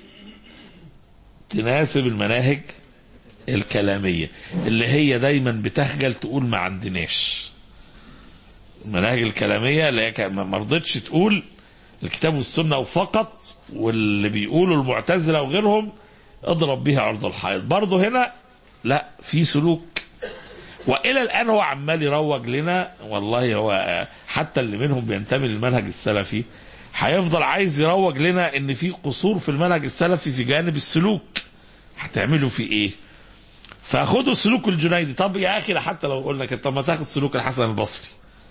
تناسب المناهج الكلاميه اللي هي دايما بتخجل تقول ما عندناش المناهج الكلاميه اللي هي كان- ما ما رضتش تقول الكتاب والسنه وفقط واللي بيقولوا المعتزله وغيرهم اضرب بها عرض الحائط برضه هنا لا في سلوك والى الان هو عمال يروج لنا والله هو آه، حتى اللي منهم بينتمي للمنهج السلفي هيفضل عايز يروج لنا ان في قصور في المنهج السلفي في جانب السلوك هتعملوا فيه ايه فخدوا سلوك الجنيدي طب يا اخي حتى لو قلنا كده طب ما تاخد سلوك الحسن البصري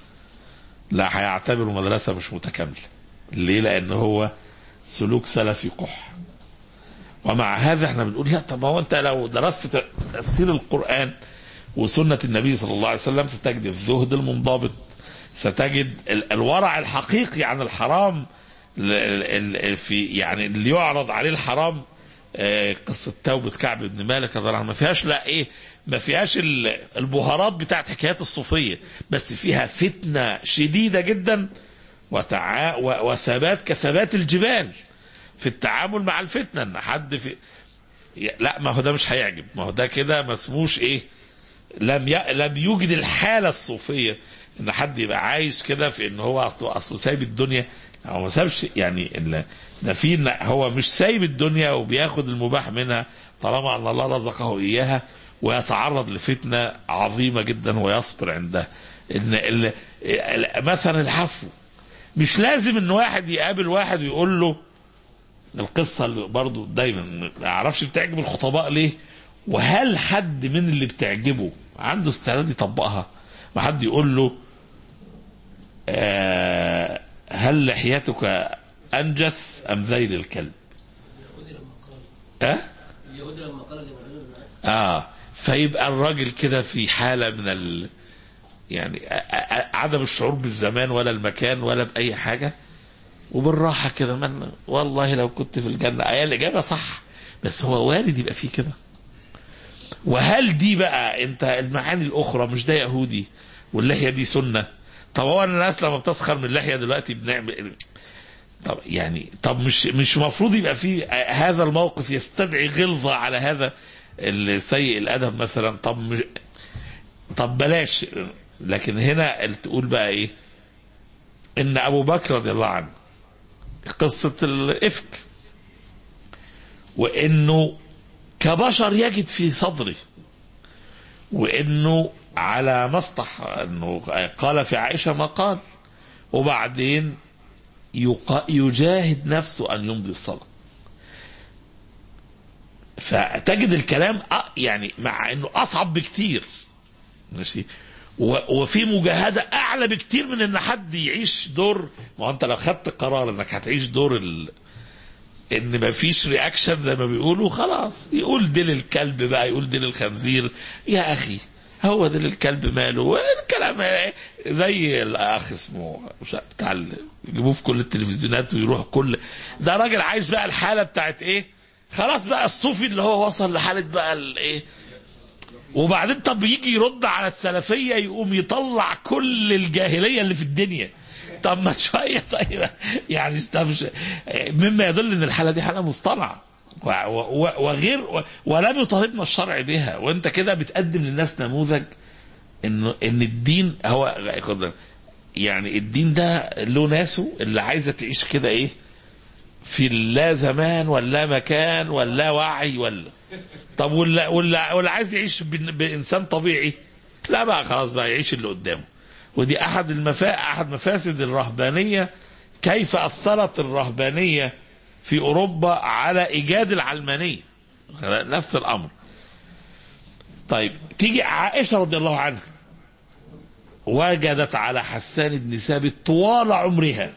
لا هيعتبروا مدرسه مش متكامله ليه لان هو سلوك سلفي قح ومع هذا احنا بنقول لا طب هو انت لو درست تفسير القران وسنه النبي صلى الله عليه وسلم ستجد الزهد المنضبط ستجد ال- الورع الحقيقي عن الحرام ال- ال- ال- في يعني اللي يعرض عليه الحرام آه، قصه توبه كعب بن مالك رضي الله عنه ما فيهاش لا ايه ما فيهاش ال- البهارات بتاعت حكايات الصوفيه بس فيها فتنه شديده جدا وتعا و- وثبات كثبات الجبال في التعامل مع الفتنه ان حد في لا ما هو ده مش هيعجب ما هو ده كده ما اسموش ايه لم ي... لم يوجد الحاله الصوفيه ان حد يبقى عايش كده في ان هو اصله اصله سايب الدنيا هو ما سابش يعني ال... ده في إن هو مش سايب الدنيا وبياخد المباح منها طالما ان الله رزقه اياها ويتعرض لفتنه عظيمه جدا ويصبر عندها ان ال... ال- مثلا العفو مش لازم ان واحد يقابل واحد ويقول له القصة اللي برضو دايما ما اعرفش بتعجب الخطباء ليه وهل حد من اللي بتعجبه عنده استعداد يطبقها ما حد يقول له آه هل لحيتك انجس ام ذيل الكلب اه اليهود لما قال لابراهيم اه فيبقى الراجل كده في حالة من ال يعني آ- آ- عدم الشعور بالزمان ولا المكان ولا بأي حاجة وبالراحة كده من والله لو كنت في الجنة هي الإجابة صح بس هو وارد يبقى فيه كده وهل دي بقى انت المعاني الأخرى مش ده يهودي واللحية دي سنة طب هو الناس لما بتسخر من اللحية دلوقتي بنعمل طب يعني طب مش مش المفروض يبقى في هذا الموقف يستدعي غلظة على هذا السيء الادب مثلا طب مش طب بلاش لكن هنا تقول بقى ايه ان ابو بكر رضي الله عنه قصة الافك وانه كبشر يجد في صدره وانه على مسطح انه قال في عائشة ما قال وبعدين يقا- يجاهد نفسه ان يمضي الصلاه فتجد الكلام أ- يعني مع انه اصعب بكتير ماشي و- وفي مجاهده اعلى بكتير من ان حد يعيش دور ما هو انت لو خدت قرار انك هتعيش دور ال... ان ما فيش رياكشن زي ما بيقولوا خلاص يقول ديل الكلب بقى يقول ديل الخنزير يا اخي هو ديل الكلب ماله الكلام زي الاخ اسمه مش عارف بتاع ال- يجيبوه في كل التلفزيونات ويروح كل ده راجل عايش بقى الحاله بتاعت ايه خلاص بقى الصوفي اللي هو وصل لحاله بقى الايه وبعدين طب يجي يرد على السلفيه يقوم يطلع كل الجاهليه اللي في الدنيا طب ما شويه طيب يعني طب مش- مما يدل ان الحاله دي حاله مصطنعه و- و- وغير و- ولم يطالبنا الشرع بها وانت كده بتقدم للناس نموذج انه ان الدين هو يعني الدين ده له ناسه اللي عايزه تعيش كده ايه في لا زمان ولا مكان ولا وعي ولا طب ولا ولا ولا عايز يعيش بن- بانسان طبيعي لا بقى خلاص بقى يعيش اللي قدامه ودي احد المفا احد مفاسد الرهبانيه كيف اثرت الرهبانيه في اوروبا على ايجاد العلمانيه نفس الامر طيب تيجي عائشه رضي الله عنها وجدت على حسان بن ثابت طوال عمرها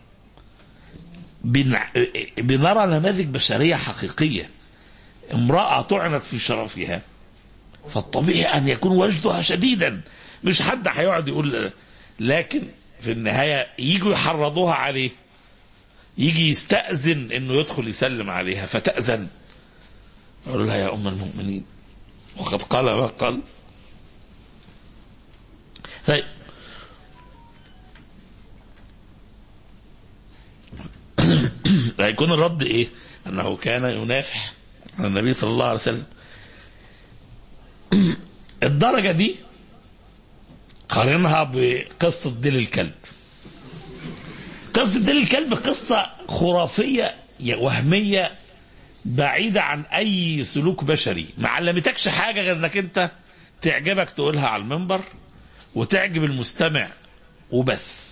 بن- بنرى نماذج بشرية حقيقية امرأة طعنت في شرفها فالطبيعي أن يكون وجدها شديدا مش حد هيقعد يقول لكن في النهاية يجوا يحرضوها عليه يجي يستأذن انه يدخل يسلم عليها فتأذن يقول لها يا أم المؤمنين وقد قال ما قال طيب هيكون الرد ايه؟ انه كان ينافح على النبي صلى الله عليه وسلم. الدرجه دي قارنها بقصه ديل الكلب. قصه ديل الكلب قصه خرافيه وهميه بعيده عن اي سلوك بشري، ما علمتكش حاجه غير انك انت تعجبك تقولها على المنبر وتعجب المستمع وبس.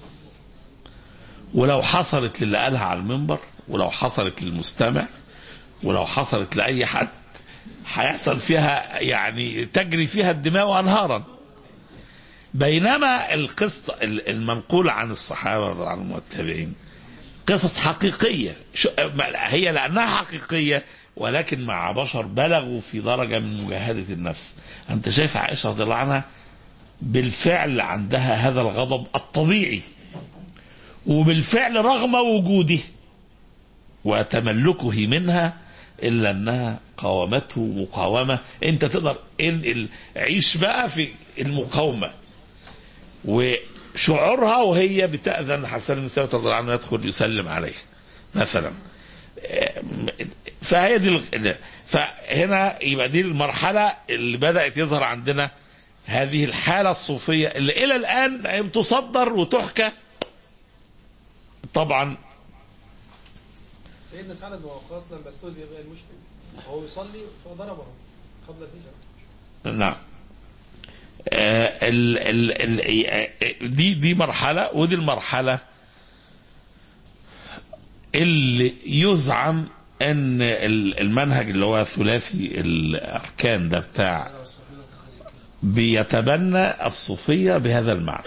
ولو حصلت للي قالها على المنبر ولو حصلت للمستمع ولو حصلت لأي حد هيحصل فيها يعني تجري فيها الدماء أنهارا بينما القصة المنقولة عن الصحابة رضي الله عنهم والتابعين قصص حقيقية شو- هي لأنها حقيقية ولكن مع بشر بلغوا في درجة من مجاهدة النفس أنت شايف عائشة رضي الله عنها بالفعل عندها هذا الغضب الطبيعي وبالفعل رغم وجوده وتملكه منها الا انها قاومته مقاومه انت تقدر انقل عيش بقى في المقاومه وشعورها وهي بتاذن حسن بن ثابت رضي الله عنه يدخل يسلم عليه مثلا فهي دي ال- فهنا يبقى دي المرحله اللي بدات يظهر عندنا هذه الحاله الصوفيه اللي الى الان تصدر وتحكى طبعا سيدنا سعد بن وقاص لما استهزئ به المشرك وهو يصلي فضربه قبل الهجرة نعم آه، ال ال ال آه، دي دي مرحلة ودي المرحلة اللي يزعم ان ال- المنهج اللي هو ثلاثي الاركان ده بتاع بيتبنى الصوفيه بهذا المعنى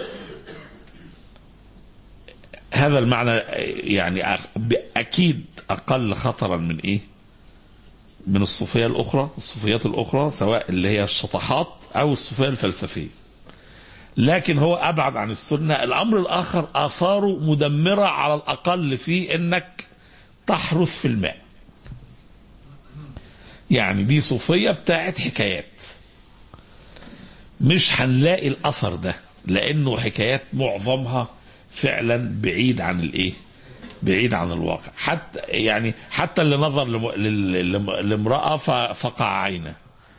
هذا المعنى يعني أخ- اكيد اقل خطرا من ايه من الصوفيه الاخرى الصوفيات الاخرى سواء اللي هي الشطحات او الصوفيه الفلسفيه لكن هو ابعد عن السنه الامر الاخر اثاره مدمره على الاقل في انك تحرث في الماء يعني دي صوفيه بتاعت حكايات مش هنلاقي الاثر ده لانه حكايات معظمها فعلا بعيد عن الايه بعيد عن الواقع حتى يعني حتى اللي نظر لم- لل- لم- لامراه ف- فقع عينه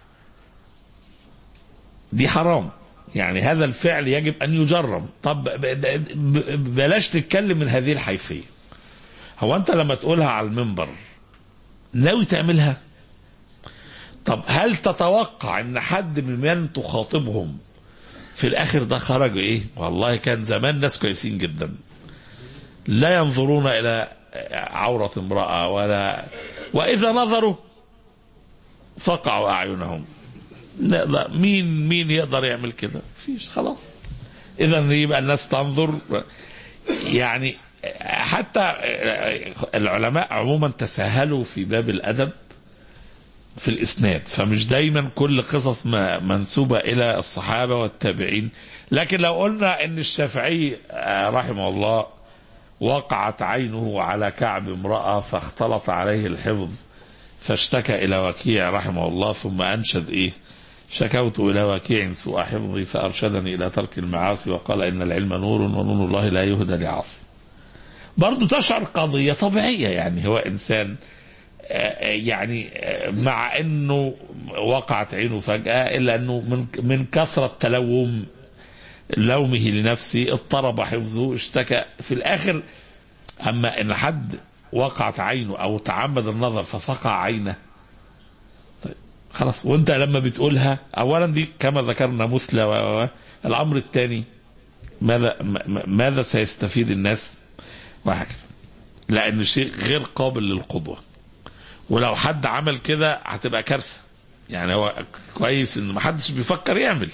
دي حرام يعني هذا الفعل يجب ان يجرم طب ب- ب- بلاش تتكلم من هذه الحيثيه هو انت لما تقولها على المنبر ناوي تعملها طب هل تتوقع ان حد من من تخاطبهم في الاخر ده خرج ايه والله كان زمان ناس كويسين جدا لا ينظرون الى عورة امرأة ولا واذا نظروا فقعوا اعينهم لا لا مين مين يقدر يعمل كده فيش خلاص اذا يبقى الناس تنظر يعني حتى العلماء عموما تساهلوا في باب الادب في الاسناد فمش دايما كل قصص ما منسوبه الى الصحابه والتابعين لكن لو قلنا ان الشافعي آه، رحمه الله وقعت عينه على كعب امراه فاختلط عليه الحفظ فاشتكى الى وكيع رحمه الله ثم انشد ايه شكوت الى وكيع سوء حفظي فارشدني الى ترك المعاصي وقال ان العلم نور ونور الله لا يهدى لعاصي برضه تشعر قضيه طبيعيه يعني هو انسان آه، يعني آه، مع انه وقعت عينه فجاه الا انه من من كثره تلوم لومه لنفسه اضطرب حفظه اشتكى في الاخر اما ان حد وقعت عينه او تعمد النظر ففقع عينه طيب خلاص وانت لما بتقولها اولا دي كما ذكرنا مثلى و- و- الامر الثاني ماذا م- م- ماذا سيستفيد الناس وهكذا لان الشيء غير قابل للقدوه ولو حد عمل كده هتبقى كارثه يعني هو كويس ان محدش بيفكر يعمل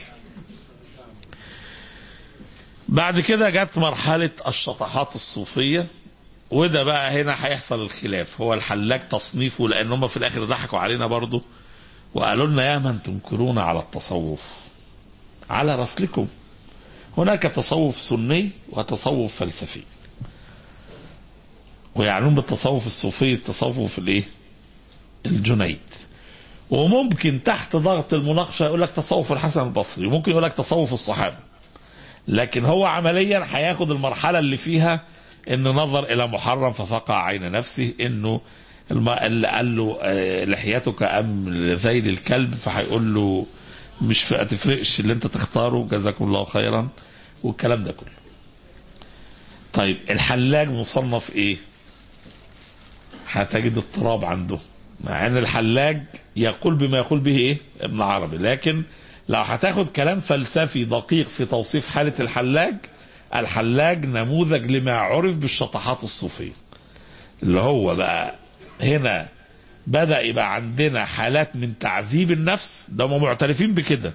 بعد كده جت مرحلة الشطحات الصوفية وده بقى هنا هيحصل الخلاف هو الحلاج تصنيفه لان هم في الاخر ضحكوا علينا برضه وقالوا لنا يا من تنكرون على التصوف على رسلكم هناك تصوف سني وتصوف فلسفي ويعنون بالتصوف الصوفي التصوف الايه الجنيد وممكن تحت ضغط المناقشه يقول لك تصوف الحسن البصري وممكن يقول لك تصوف الصحابه لكن هو عمليا هياخد المرحله اللي فيها ان نظر الى محرم ففقع عين نفسه انه الم... اللي قال له آه، لحيتك ام ذيل الكلب فهيقول له مش ف- تفرقش اللي انت تختاره جزاكم الله خيرا والكلام ده كله طيب الحلاج مصنف ايه هتجد اضطراب عنده مع ان الحلاج يقول بما يقول به ايه ابن عربي لكن لو هتاخد كلام فلسفي دقيق في توصيف حالة الحلاج الحلاج نموذج لما عرف بالشطحات الصوفية اللي هو بقى هنا بدأ يبقى عندنا حالات من تعذيب النفس ده هم معترفين بكده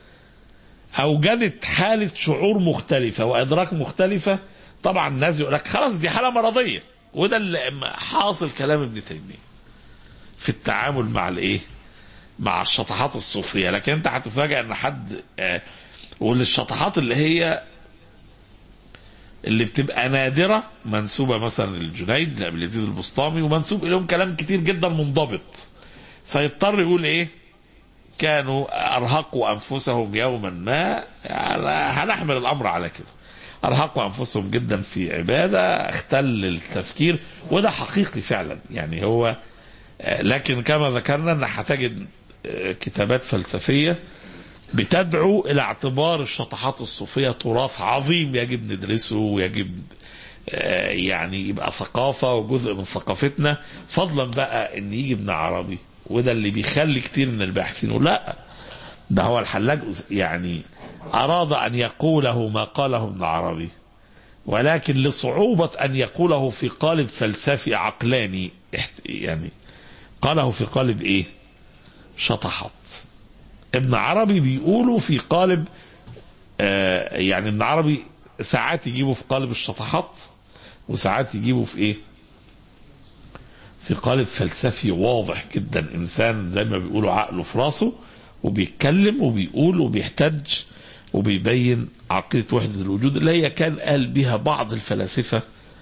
أوجدت حالة شعور مختلفة وإدراك مختلفة طبعا الناس يقول لك خلاص دي حالة مرضية وده اللي حاصل كلام ابن تيمية في التعامل مع الايه مع الشطحات الصوفيه لكن انت هتفاجئ ان حد آه والشطحات اللي هي اللي بتبقى نادره منسوبه مثلا للجنيد لابن يزيد البسطامي ومنسوب اليهم كلام كتير جدا منضبط فيضطر يقول ايه كانوا ارهقوا انفسهم يوما ما يعني هنحمل الامر على كده ارهقوا انفسهم جدا في عباده اختل التفكير وده حقيقي فعلا يعني هو لكن كما ذكرنا ان هتجد كتابات فلسفيه بتدعو الى اعتبار الشطحات الصوفيه تراث عظيم يجب ندرسه ويجب يعني يبقى ثقافه وجزء من ثقافتنا فضلا بقى ان يجي ابن عربي وده اللي بيخلي كتير من الباحثين يقول لا ده هو الحلاج يعني اراد ان يقوله ما قاله ابن عربي ولكن لصعوبة أن يقوله في قالب فلسفي عقلاني احت- يعني قاله في قالب إيه شطحات ابن عربي بيقولوا في قالب آه يعني ابن عربي ساعات يجيبه في قالب الشطحات وساعات يجيبه في ايه في قالب فلسفي واضح جدا انسان زي ما بيقولوا عقله في راسه وبيتكلم وبيقول وبيحتج وبيبين عقيدة وحدة الوجود اللي هي كان قال بها بعض الفلاسفة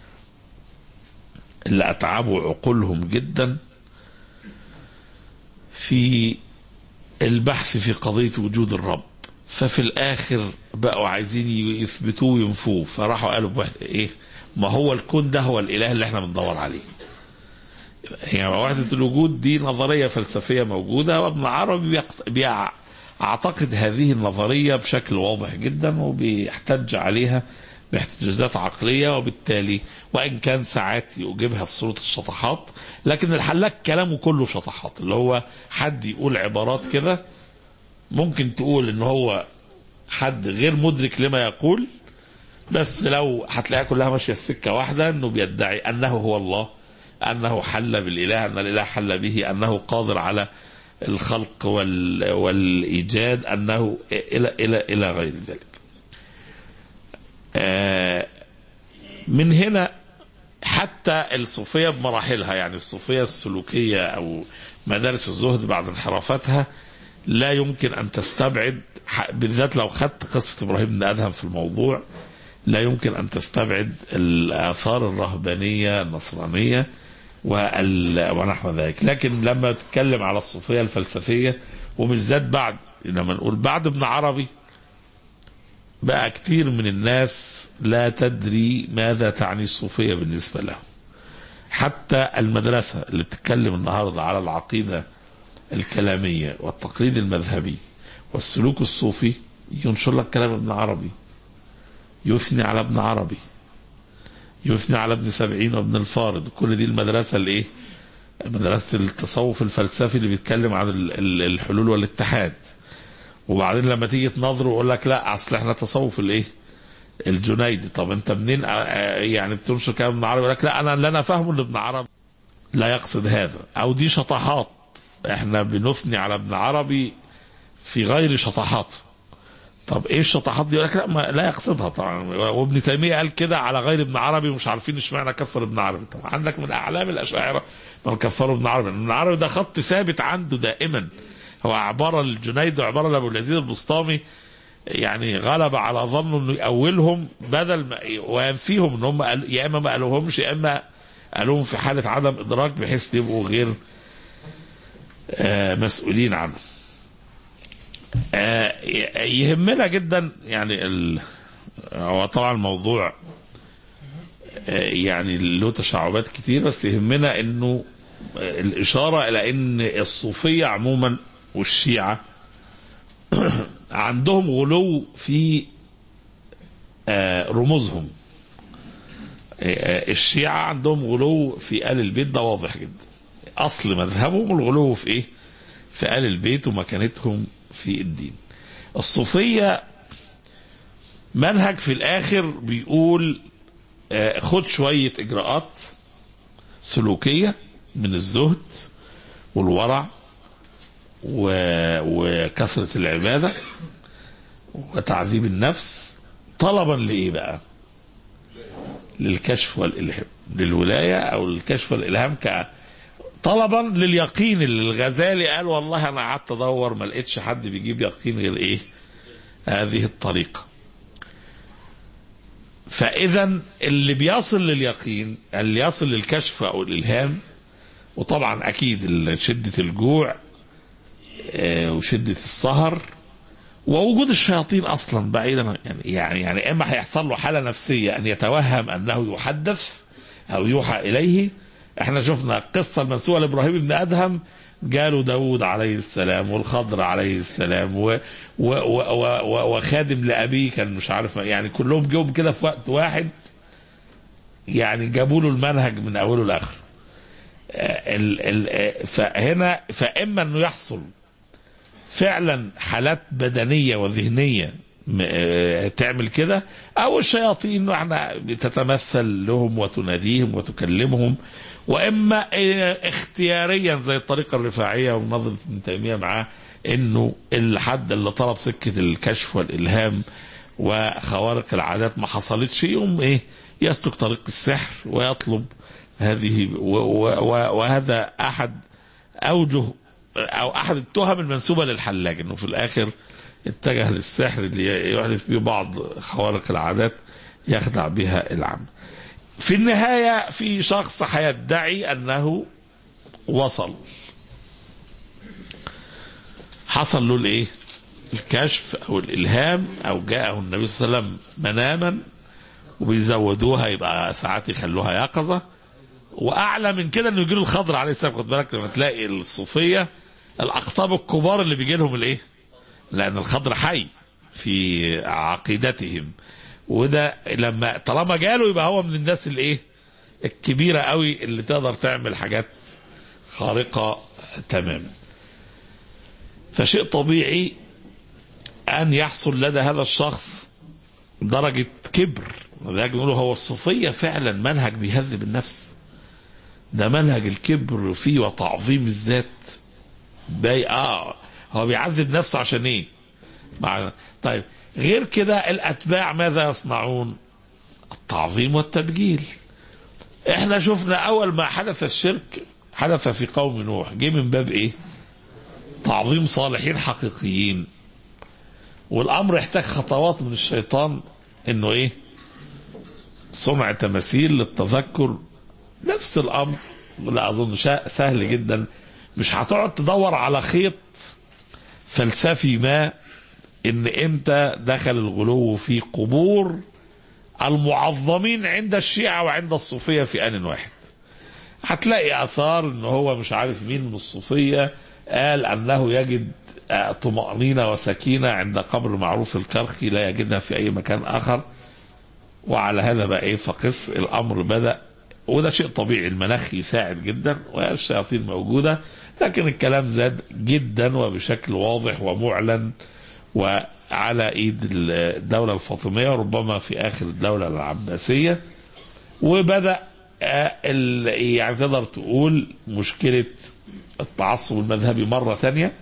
اللي أتعبوا عقولهم جدا في البحث في قضية وجود الرب ففي الآخر بقوا عايزين يثبتوه وينفوه فراحوا قالوا بواحد إيه ما هو الكون ده هو الإله اللي احنا بندور عليه يعني وحدة الوجود دي نظرية فلسفية موجودة وابن عربي بيقت- بيعتقد هذه النظرية بشكل واضح جدا وبيحتج عليها باحتجاجات عقلية وبالتالي وإن كان ساعات يجيبها في صورة الشطحات لكن الحلاق كلامه كله شطحات اللي هو حد يقول عبارات كده ممكن تقول ان هو حد غير مدرك لما يقول بس لو هتلاقيها كلها ماشيه في سكه واحده انه بيدعي انه هو الله انه حل بالاله ان الاله حل به انه قادر على الخلق وال والايجاد انه الى الى الى غير ذلك. آه، من هنا حتى الصوفيه بمراحلها يعني الصوفيه السلوكيه او مدارس الزهد بعد انحرافتها لا يمكن ان تستبعد ح- بالذات لو خدت قصه ابراهيم بن ادهم في الموضوع لا يمكن ان تستبعد الاثار الرهبانيه النصرانيه وال- ونحو ذلك لكن لما تتكلم على الصوفيه الفلسفيه وبالذات بعد لما نقول بعد ابن عربي بقى كتير من الناس لا تدري ماذا تعني الصوفيه بالنسبه لهم حتى المدرسه اللي بتتكلم النهارده على العقيده الكلاميه والتقليد المذهبي والسلوك الصوفي ينشر لك كلام ابن عربي يثني على ابن عربي يثني على ابن سبعين وابن الفارض كل دي المدرسة الايه مدرسة التصوف الفلسفي اللي بيتكلم عن ال- ال- الحلول والاتحاد وبعدين لما تيجي تناظره يقول لك لا اصل احنا تصوف الايه الجنيدي طب انت منين آه، آه، يعني بتنشر كلام ابن عربي يقول لك لا انا اللي انا فاهمه ان ابن عربي لا يقصد هذا او دي شطحات احنا بنثني على ابن عربي في غير شطحاته طب ايه الشطحات دي يقول لك لا ما لا يقصدها طبعا وابن تيميه قال كده على غير ابن عربي ومش عارفين اشمعنى كفر ابن عربي طبعا عندك من اعلام الاشاعره من كفروا ابن عربي ابن عربي ده خط ثابت عنده دائما هو عباره للجنيد وعباره لابو اليزيد البسطامي يعني غلب على ظنه انه يأولهم بدل ما وينفيهم ان هم قال يا اما ما قالوهمش يا اما قالوهم في حاله عدم ادراك بحيث يبقوا غير آه، مسؤولين عنه. آه، يهمنا جدا يعني ال... هو طبعا الموضوع آه، يعني له تشعبات كتير بس يهمنا انه آه، الاشاره الى ان الصوفيه عموما والشيعه عندهم غلو في آه، رموزهم آه، الشيعة عندهم غلو في آل البيت ده واضح جدا أصل مذهبهم الغلو في إيه في آل البيت ومكانتهم في الدين الصوفية منهج في الآخر بيقول آه، خد شوية إجراءات سلوكية من الزهد والورع و- وكثرة العبادة وتعذيب النفس طلبا لإيه بقى للكشف والإلهام للولاية أو الكشف والإلهام ك طلبا لليقين اللي الغزالي قال والله أنا قعدت أدور ما لقيتش حد بيجيب يقين غير إيه هذه الطريقة فإذا اللي بيصل لليقين اللي يصل للكشف أو الإلهام وطبعا أكيد شدة الجوع آه، وشدة السهر ووجود الشياطين اصلا بعيدا عن- يعني يعني يعني اما هيحصل له حاله نفسيه ان يتوهم انه يحدث او يوحى اليه احنا شفنا القصه المنسوبه لابراهيم بن ادهم جاله داود عليه السلام والخضر عليه السلام و و و و و وخادم لابيه كان مش عارف يعني كلهم جم كده في وقت واحد يعني جابوا له المنهج من اوله لاخره آه، ال- ال- آه، فهنا فاما انه يحصل فعلا حالات بدنيه وذهنيه م- آه، تعمل كده او الشياطين احنا بتتمثل لهم وتناديهم وتكلمهم واما آه، اختياريا زي الطريقه الرفاعيه ونظره ابن تيميه معاه انه الحد اللي طلب سكه الكشف والالهام وخوارق العادات ما حصلتش يقوم ايه يسلك طريق السحر ويطلب هذه و و و وهذا احد اوجه او احد التهم المنسوبه للحلاج انه في الاخر اتجه للسحر اللي يحدث به بعض خوارق العادات يخدع بها العامة في النهاية في شخص هيدعي أنه وصل حصل له الايه الكشف او الالهام او جاءه النبي صلى الله عليه وسلم مناما وبيزودوها يبقى ساعات يخلوها يقظه واعلى من كده انه يجي له الخضر عليه السلام خد بالك لما تلاقي الصوفيه الاقطاب الكبار اللي بيجي لهم الايه لان الخضر حي في عقيدتهم وده لما طالما جاله يبقى هو من الناس الايه الكبيره قوي اللي تقدر تعمل حاجات خارقه تماما فشيء طبيعي ان يحصل لدى هذا الشخص درجه كبر لذلك بيقولوا هو الصوفيه فعلا منهج بيهذب النفس ده منهج الكبر فيه وتعظيم الذات باي اه هو بيعذب نفسه عشان ايه مع طيب غير كده الاتباع ماذا يصنعون التعظيم والتبجيل احنا شفنا اول ما حدث الشرك حدث في قوم نوح جه من باب ايه تعظيم صالحين حقيقيين والامر يحتاج خطوات من الشيطان انه ايه صنع تماثيل للتذكر نفس الامر لا اظن شا- سهل جدا مش هتقعد تدور على خيط فلسفي ما ان امتى دخل الغلو في قبور المعظمين عند الشيعة وعند الصوفية في آن واحد هتلاقي اثار ان هو مش عارف مين من الصوفية قال انه يجد آه، طمأنينة وسكينة عند قبر معروف الكرخي لا يجدها في اي مكان اخر وعلى هذا بقى ايه فقس الامر بدأ وده شيء طبيعي المناخ يساعد جدا والشياطين موجودة لكن الكلام زاد جدا وبشكل واضح ومعلن وعلى ايد الدولة الفاطمية وربما في اخر الدولة العباسية وبدأ آه، ال- يعني تقدر تقول مشكلة التعصب المذهبي مرة ثانية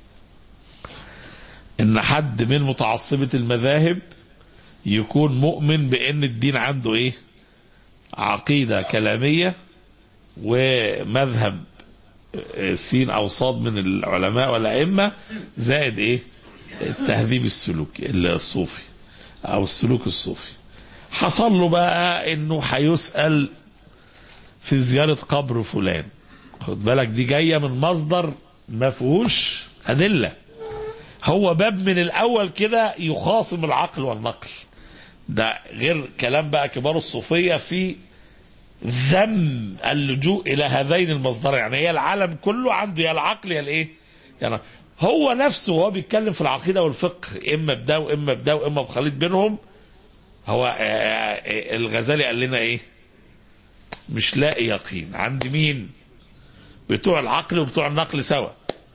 ان حد من متعصبة المذاهب يكون مؤمن بان الدين عنده ايه عقيدة كلامية ومذهب آه، سين او صاد من العلماء والائمة زائد ايه التهذيب السلوكي الصوفي او السلوك الصوفي حصل له بقى انه هيسأل في زيارة قبر فلان خد بالك دي جاية من مصدر ما فيهوش أدلة هو باب من الأول كده يخاصم العقل والنقل ده غير كلام بقى كبار الصوفية في ذم اللجوء إلى هذين المصدرين يعني هي العالم كله عنده يا العقل يا الإيه يعني هو نفسه وهو بيتكلم في العقيدة والفقه إما بده وإما بده وإما بخليط بينهم هو آه، آه، الغزالي قال لنا إيه مش لاقي يقين عند مين بتوع العقل وبتوع النقل سوا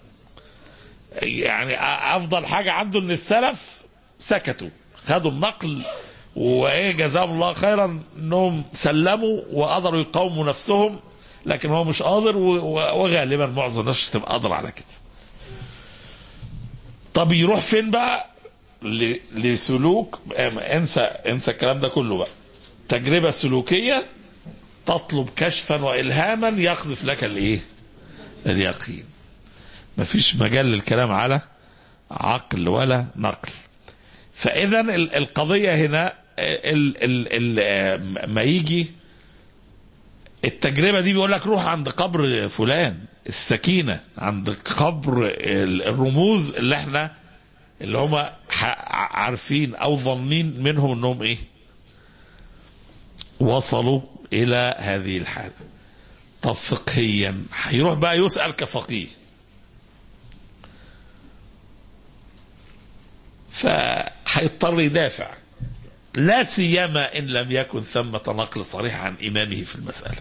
يعني افضل حاجه عنده ان السلف سكتوا خدوا النقل وايه جزاهم الله خيرا انهم سلموا وقدروا يقاوموا نفسهم لكن هو مش قادر و- و- وغالبا معظم الناس مش هتبقى قادره على كده طب يروح فين بقى ل- لسلوك انسى انسى الكلام ده كله بقى تجربه سلوكيه تطلب كشفا والهاما يقذف لك الايه اليقين مفيش مجال للكلام على عقل ولا نقل فاذا ال- القضيه هنا ال ال ال ما يجي التجربه دي بيقول لك روح عند قبر فلان السكينه عند قبر ال- الرموز اللي احنا اللي هم عارفين او ظنين منهم انهم ايه وصلوا الى هذه الحاله طب فقهيا هيروح بقى يسال كفقيه فهيضطر يدافع لا سيما ان لم يكن ثمة نقل صريح عن امامه في المسألة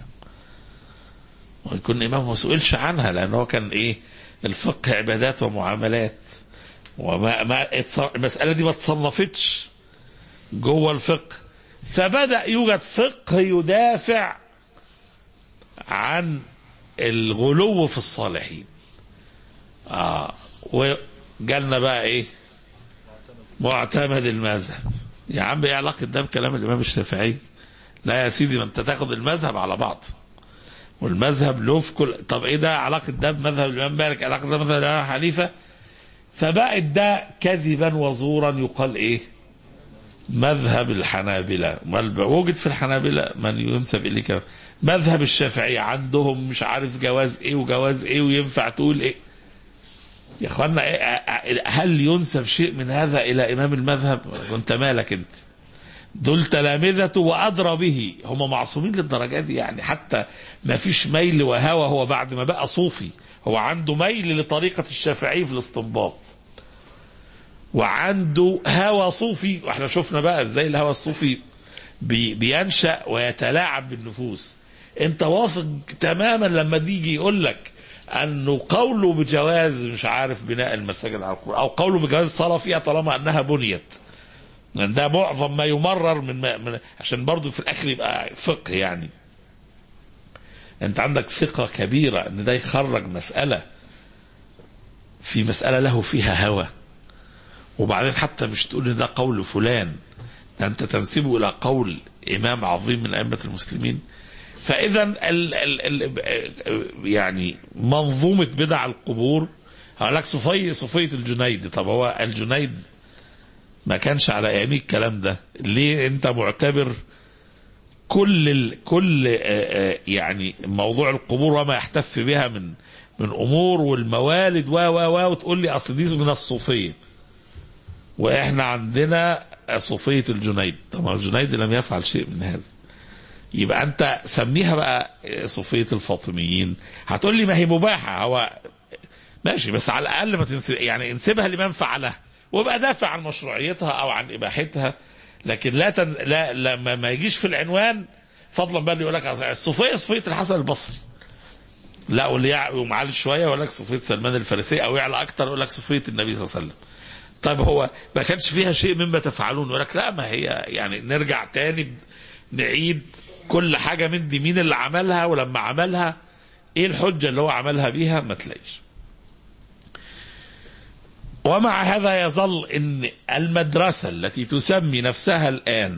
ويكون امامه ما سئلش عنها لان هو كان ايه الفقه عبادات ومعاملات وما ما اتص- المسألة دي ما تصنفتش جوه الفقه فبدأ يوجد فقه يدافع عن الغلو في الصالحين آه وجالنا بقى ايه معتمد المذهب يا عم ايه علاقة ده بكلام الإمام الشافعي لا يا سيدي ما انت تاخد المذهب على بعض والمذهب له في كل طب ايه ده علاقة ده بمذهب الإمام مالك علاقة ده بمذهب الإمام حنيفة فبقت ده كذبا وزورا يقال ايه مذهب الحنابلة ما وجد في الحنابلة من ينسب إليه كلام مذهب الشافعية عندهم مش عارف جواز ايه وجواز ايه وينفع تقول ايه يا اخوانا إيه- هل ينسب شيء من هذا الى امام المذهب وانت مالك انت دول تلامذته وادرى به هم معصومين للدرجه دي يعني حتى ما فيش ميل وهوى هو بعد ما بقى صوفي هو عنده ميل لطريقه الشافعي في الاستنباط وعنده هوى صوفي واحنا شفنا بقى ازاي الهوى الصوفي بي بينشا ويتلاعب بالنفوس انت واثق تماما لما تيجي يقول لك انه قوله بجواز مش عارف بناء المساجد على القرآن او قوله بجواز الصلاه فيها طالما انها بنيت لأن ده معظم ما يمرر من, ما من عشان برضه في الاخر يبقى فقه يعني انت عندك ثقه كبيره ان ده يخرج مساله في مساله له فيها هوى وبعدين حتى مش تقول ان ده قول فلان ده انت تنسبه الى قول امام عظيم من ائمه المسلمين فاذا ال ال ال يعني منظومه بدع القبور هقول لك صفي صفيه الجنيد طب هو الجنيد ما كانش على ايامي الكلام ده ليه انت معتبر كل ال كل آه، آه، يعني موضوع القبور وما يحتف بها من من امور والموالد و و و وتقول لي اصل دي من الصوفيه واحنا عندنا صوفيه الجنيد طب ما الجنيد لم يفعل شيء من هذا يبقى انت سميها بقى صوفيه الفاطميين هتقول لي ما هي مباحه هو ماشي بس على الاقل ما تنسب يعني انسبها لمن فعلها وابقى دافع عن مشروعيتها او عن اباحتها لكن لا تن... لا لما ما يجيش في العنوان فضلا بقى اللي يقول لك الصوفيه صوفيه الحسن البصري لا واللي يقوم عالي شويه يقول لك صوفيه سلمان الفارسي او يعلى اكتر يقول لك صوفيه النبي صلى الله عليه وسلم طيب هو ما كانش فيها شيء مما تفعلون يقول لك لا ما هي يعني نرجع تاني نعيد كل حاجه من دي مين اللي عملها ولما عملها ايه الحجه اللي هو عملها بيها ما تلاقيش ومع هذا يظل ان المدرسه التي تسمي نفسها الان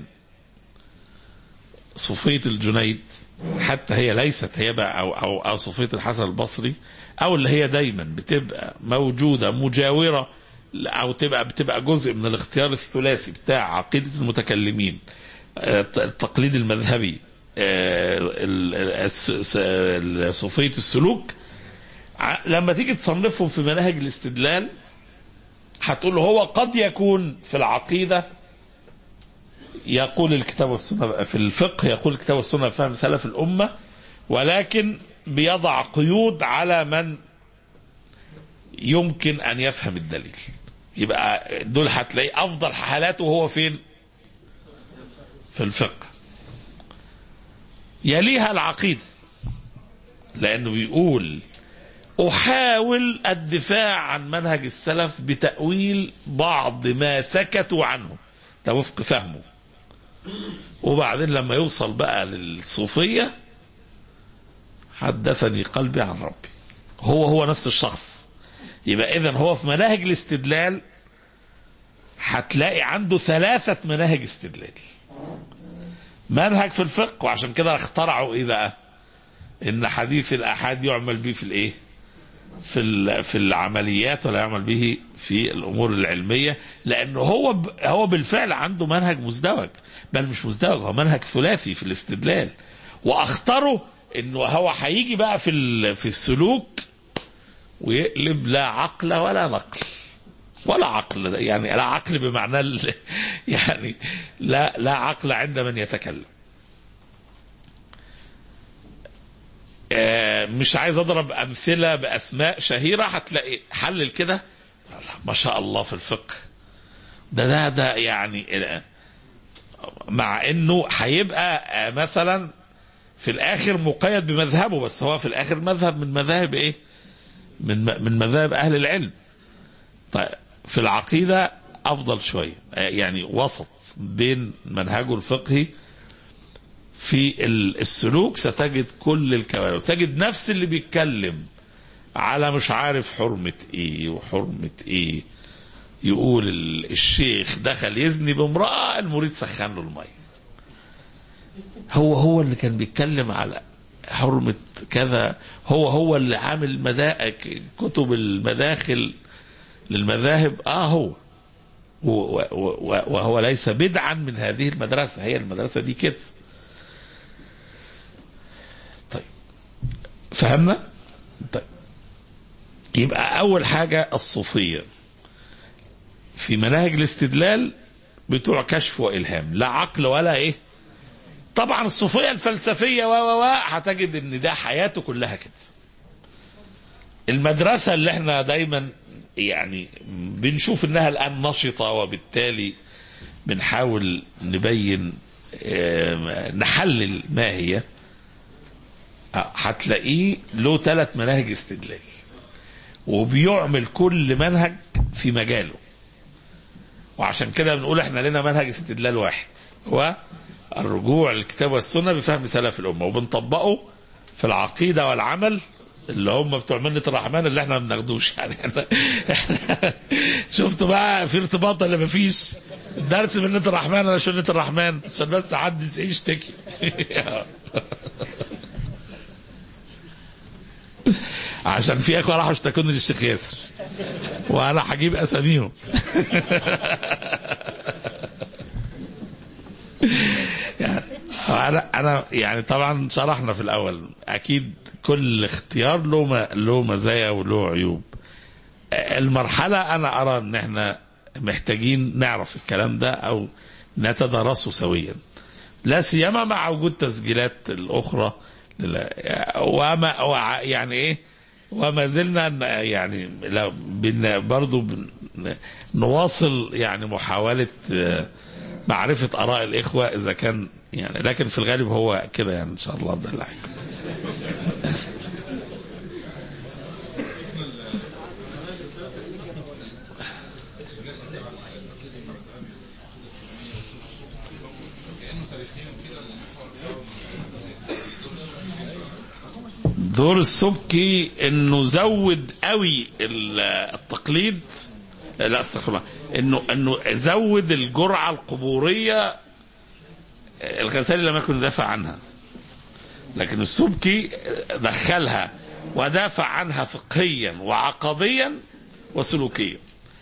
صوفيه الجنيد حتى هي ليست هي بقى او او, أو صوفيه الحسن البصري او اللي هي دايما بتبقى موجوده مجاوره او تبقى بتبقى جزء من الاختيار الثلاثي بتاع عقيده المتكلمين آه، التقليد المذهبي آه، ال- الس- س- صوفيه السلوك ع- لما تيجي تصنفهم في مناهج الاستدلال هتقول هو قد يكون في العقيدة يقول الكتاب والسنة في الفقه يقول الكتاب والسنة فهم سلف الأمة ولكن بيضع قيود على من يمكن أن يفهم الدليل يبقى دول هتلاقي أفضل حالاته هو فين في الفقه يليها العقيدة لأنه بيقول أحاول الدفاع عن منهج السلف بتأويل بعض ما سكتوا عنه ده وفق فهمه وبعدين لما يوصل بقى للصوفية حدثني قلبي عن ربي هو هو نفس الشخص يبقى إذا هو في مناهج الاستدلال هتلاقي عنده ثلاثة مناهج استدلال منهج في الفقه وعشان كده اخترعوا ايه بقى ان حديث الاحاد يعمل به في الايه في ال- في العمليات ولا يعمل به في الامور العلميه لانه هو ب- هو بالفعل عنده منهج مزدوج بل مش مزدوج هو منهج ثلاثي في الاستدلال واخطره انه هو هيجي بقى في ال- في السلوك ويقلب لا عقل ولا نقل ولا عقل يعني لا عقل بمعنى ال- يعني لا لا عقل عند من يتكلم آه، مش عايز اضرب امثله باسماء شهيره هتلاقي حلل كده ما شاء الله في الفقه ده ده ده يعني آه، مع انه هيبقى آه، مثلا في الاخر مقيد بمذهبه بس هو في الاخر مذهب من مذاهب ايه؟ من من مذاهب اهل العلم. طيب في العقيدة أفضل شوية يعني وسط بين منهجه الفقهي في ال- السلوك ستجد كل الكوارث تجد نفس اللي بيتكلم على مش عارف حرمة ايه وحرمة ايه يقول ال- الشيخ دخل يزني بامرأة المريد سخن له المية هو هو اللي كان بيتكلم على حرمة كذا هو هو اللي عامل مدا... كتب المداخل للمذاهب اه هو و- و- و- وهو ليس بدعا من هذه المدرسة هي المدرسة دي كده طيب فهمنا طيب يبقى أول حاجة الصوفية في مناهج الاستدلال بتوع كشف وإلهام لا عقل ولا إيه طبعا الصوفية الفلسفية و و و هتجد ان ده حياته كلها كده المدرسة اللي احنا دايما يعني بنشوف انها الان نشطة وبالتالي بنحاول نبين آه، نحلل ما هي آه، هتلاقيه له ثلاث مناهج استدلال وبيعمل كل منهج في مجاله وعشان كده بنقول احنا لنا منهج استدلال واحد هو الرجوع للكتاب والسنه بفهم سلف الامه وبنطبقه في العقيده والعمل اللي هم بتوع منة الرحمن اللي احنا ما بناخدوش يعني احنا, احنا شفتوا بقى في ارتباط ولا مفيش درس منة الرحمن ولا سنة الرحمن عشان بس حد يشتكي عشان في اخوه راحوا اشتكوني للشيخ ياسر وانا هجيب اساميهم يعني انا انا يعني طبعا شرحنا في الاول اكيد كل اختيار له ما له مزايا وله عيوب المرحله انا ارى ان احنا محتاجين نعرف الكلام ده او نتدارسه سويا لا سيما مع وجود تسجيلات الاخرى لل- وما وع- يعني ايه وما زلنا ن- يعني لا بن برضو بن نواصل يعني محاولة آه، معرفة آراء الإخوة إذا كان يعني لكن في الغالب هو كده يعني إن شاء الله ده اللي هيكون. دور السبكي انه زود قوي ال- التقليد لا استغفر الله انه انه زود الجرعه القبوريه الغزالي لم يكن يدافع عنها لكن السبكي دخلها ودافع عنها فقهيا وعقديا وسلوكيا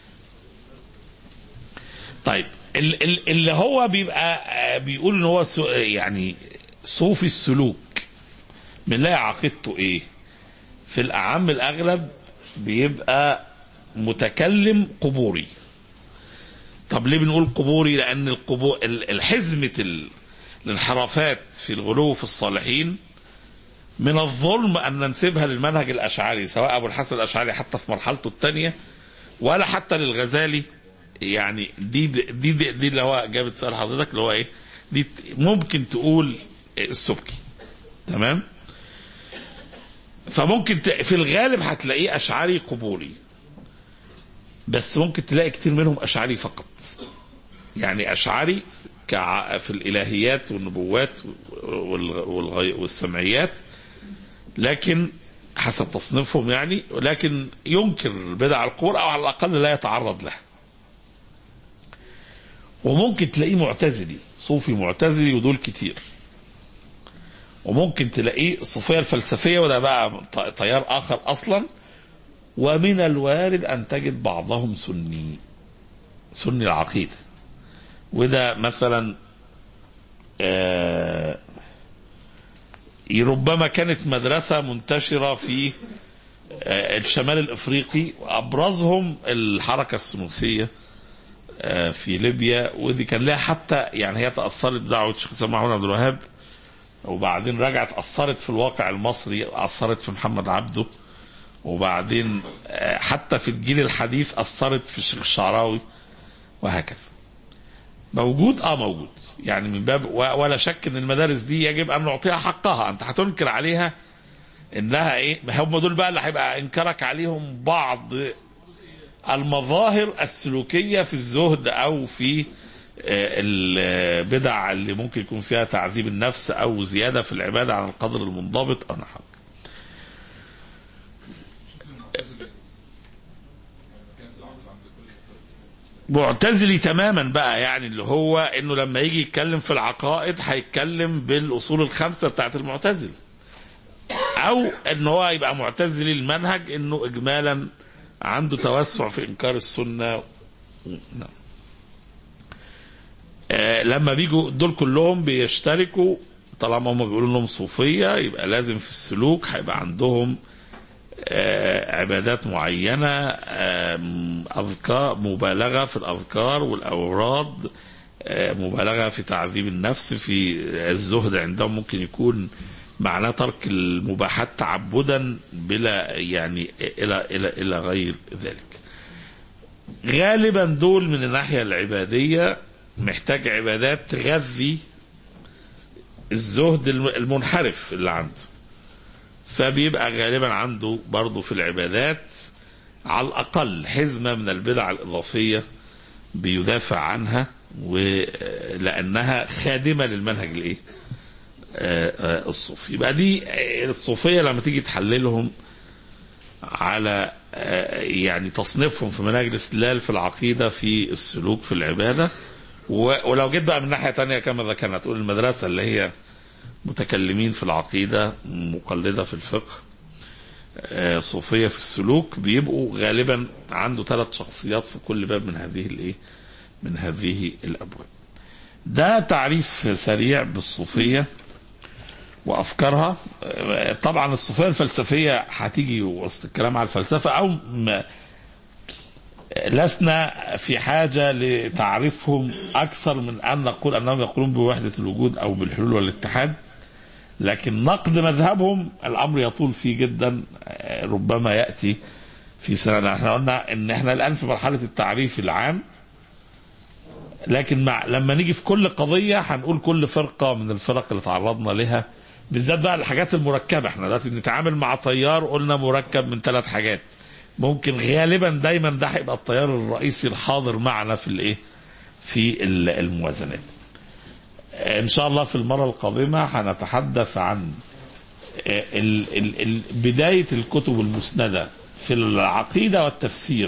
طيب ال- ال- اللي هو بيبقى آه، بيقول ان هو سو- يعني صوفي السلوك بنلاقي عقيدته ايه في الاعم الاغلب بيبقى متكلم قبوري طب ليه بنقول قبوري لان القبو... ال- الحزمه ال... الانحرافات في الغلو في الصالحين من الظلم ان ننسبها للمنهج الاشعري سواء ابو الحسن الاشعري حتى في مرحلته الثانيه ولا حتى للغزالي يعني دي دي دي, دي اللي هو جابت سؤال حضرتك اللي هو ايه دي ممكن تقول السبكي تمام فممكن ت... في الغالب هتلاقيه اشعري قبوري بس ممكن تلاقي كتير منهم اشعري فقط يعني اشعري كع... في الالهيات والنبوات وال... والغي... والسمعيات لكن حسب تصنيفهم يعني ولكن ينكر بدع القبور او على الاقل لا يتعرض لها وممكن تلاقيه معتزلي صوفي معتزلي ودول كتير وممكن تلاقيه الصوفيه الفلسفيه وده بقى ط- تيار اخر اصلا ومن الوارد ان تجد بعضهم سني سني العقيده وده مثلا آه ربما كانت مدرسه منتشره في آه الشمال الافريقي وابرزهم الحركه السنوسيه آه في ليبيا ودي كان لها حتى يعني هي تاثرت بدعوه الشيخ سلمان محمود عبد الوهاب وبعدين رجعت أثرت في الواقع المصري أثرت في محمد عبده وبعدين آه، حتى في الجيل الحديث أثرت في الشيخ الشعراوي وهكذا موجود اه موجود يعني من باب و- ولا شك ان المدارس دي يجب ان نعطيها حقها انت هتنكر عليها انها ايه ما هم دول بقى اللي هيبقى انكارك عليهم بعض المظاهر السلوكية في الزهد أو في آه، البدع اللي ممكن يكون فيها تعذيب النفس أو زيادة في العبادة عن القدر المنضبط أو نحو معتزلي تماما بقى يعني اللي هو انه لما يجي يتكلم في العقائد هيتكلم بالاصول الخمسه بتاعت المعتزله او ان هو يبقى معتزلي المنهج انه اجمالا عنده توسع في انكار السنه نعم. آه، لما بيجوا دول كلهم بيشتركوا طالما هم بيقولوا انهم صوفيه يبقى لازم في السلوك هيبقى عندهم آه، عبادات معينه آم، اذكار مبالغه في الاذكار والاوراد آه، مبالغه في تعذيب النفس في الزهد عندهم ممكن يكون معناه ترك المباحات تعبدا بلا يعني الى الى الى غير ذلك. غالبا دول من الناحيه العباديه محتاج عبادات تغذي الزهد الم- المنحرف اللي عنده. فبيبقى غالبا عنده برضه في العبادات على الاقل حزمه من البدع الاضافيه بيدافع عنها ولانها خادمه للمنهج الايه؟ آه، آه، الصوفي يبقى دي آه، الصوفيه لما تيجي تحللهم على آه، يعني تصنيفهم في مناهج الاستدلال في العقيده في السلوك في العباده و- ولو جيت بقى من ناحيه تانية كما ذكرنا تقول المدرسه اللي هي متكلمين في العقيده مقلده في الفقه آه، صوفيه في السلوك بيبقوا غالبا عنده ثلاث شخصيات في كل باب من هذه الايه من هذه الابواب ده تعريف سريع بالصوفيه وافكارها آه، طبعا الصوفيه الفلسفيه هتيجي وسط الكلام على الفلسفه او ما لسنا في حاجه لتعريفهم اكثر من ان نقول انهم يقولون بوحده الوجود او بالحلول والاتحاد لكن نقد مذهبهم الامر يطول فيه جدا آه، ربما ياتي في سنه احنا قلنا ان احنا الان في مرحله التعريف العام لكن مع لما نيجي في كل قضيه هنقول كل فرقه من الفرق اللي تعرضنا لها بالذات بقى الحاجات المركبه احنا دلوقتي بنتعامل مع طيار قلنا مركب من ثلاث حاجات ممكن غالبا دايما ده هيبقى التيار الرئيسي الحاضر معنا في الايه في ال- الموازنات ان شاء الله في المره القادمه هنتحدث عن ال- ال- ال- بدايه الكتب المسنده في العقيده والتفسير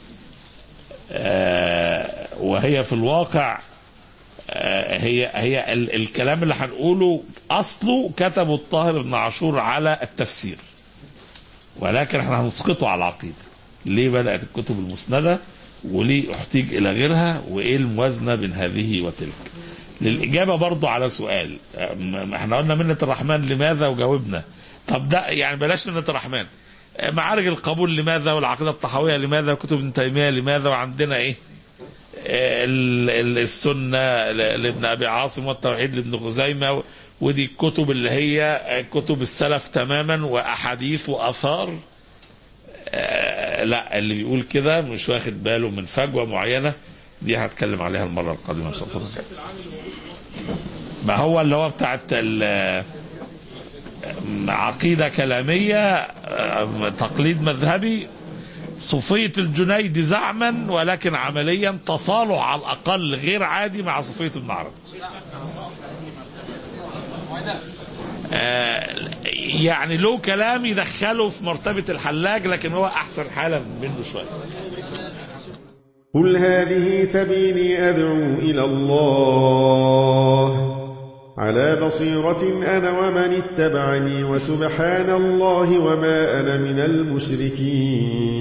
آه، وهي في الواقع آه، هي هي ال- الكلام اللي هنقوله اصله كتبه الطاهر بن عاشور على التفسير ولكن احنا هنسقطه على العقيده ليه بدات الكتب المسنده وليه احتيج الى غيرها وايه الموازنه بين هذه وتلك للاجابه برضو على سؤال أم- احنا قلنا منه الرحمن لماذا وجاوبنا طب ده يعني بلاش منه الرحمن أه، معارج القبول لماذا والعقيده الطحاويه لماذا وكتب ابن تيميه لماذا وعندنا ايه أه، ال- ال- السنه ل- لابن ابي عاصم والتوحيد لابن خزيمه ودي الكتب اللي هي أه، كتب السلف تماما واحاديث واثار آه، لا اللي بيقول كده مش واخد باله من فجوه معينه دي هتكلم عليها المره القادمه ان شاء الله ما هو اللي هو بتاعت ال- عقيده كلاميه آه، تقليد مذهبي صوفيه الجنيد زعما ولكن عمليا تصالح على الاقل غير عادي مع صوفيه ابن عربي آه، يعني له كلام يدخله في مرتبة الحلاج لكن هو أحسن حالا منه شوية قل هذه سبيلي أدعو إلى الله على بصيرة أنا ومن اتبعني وسبحان الله وما أنا من المشركين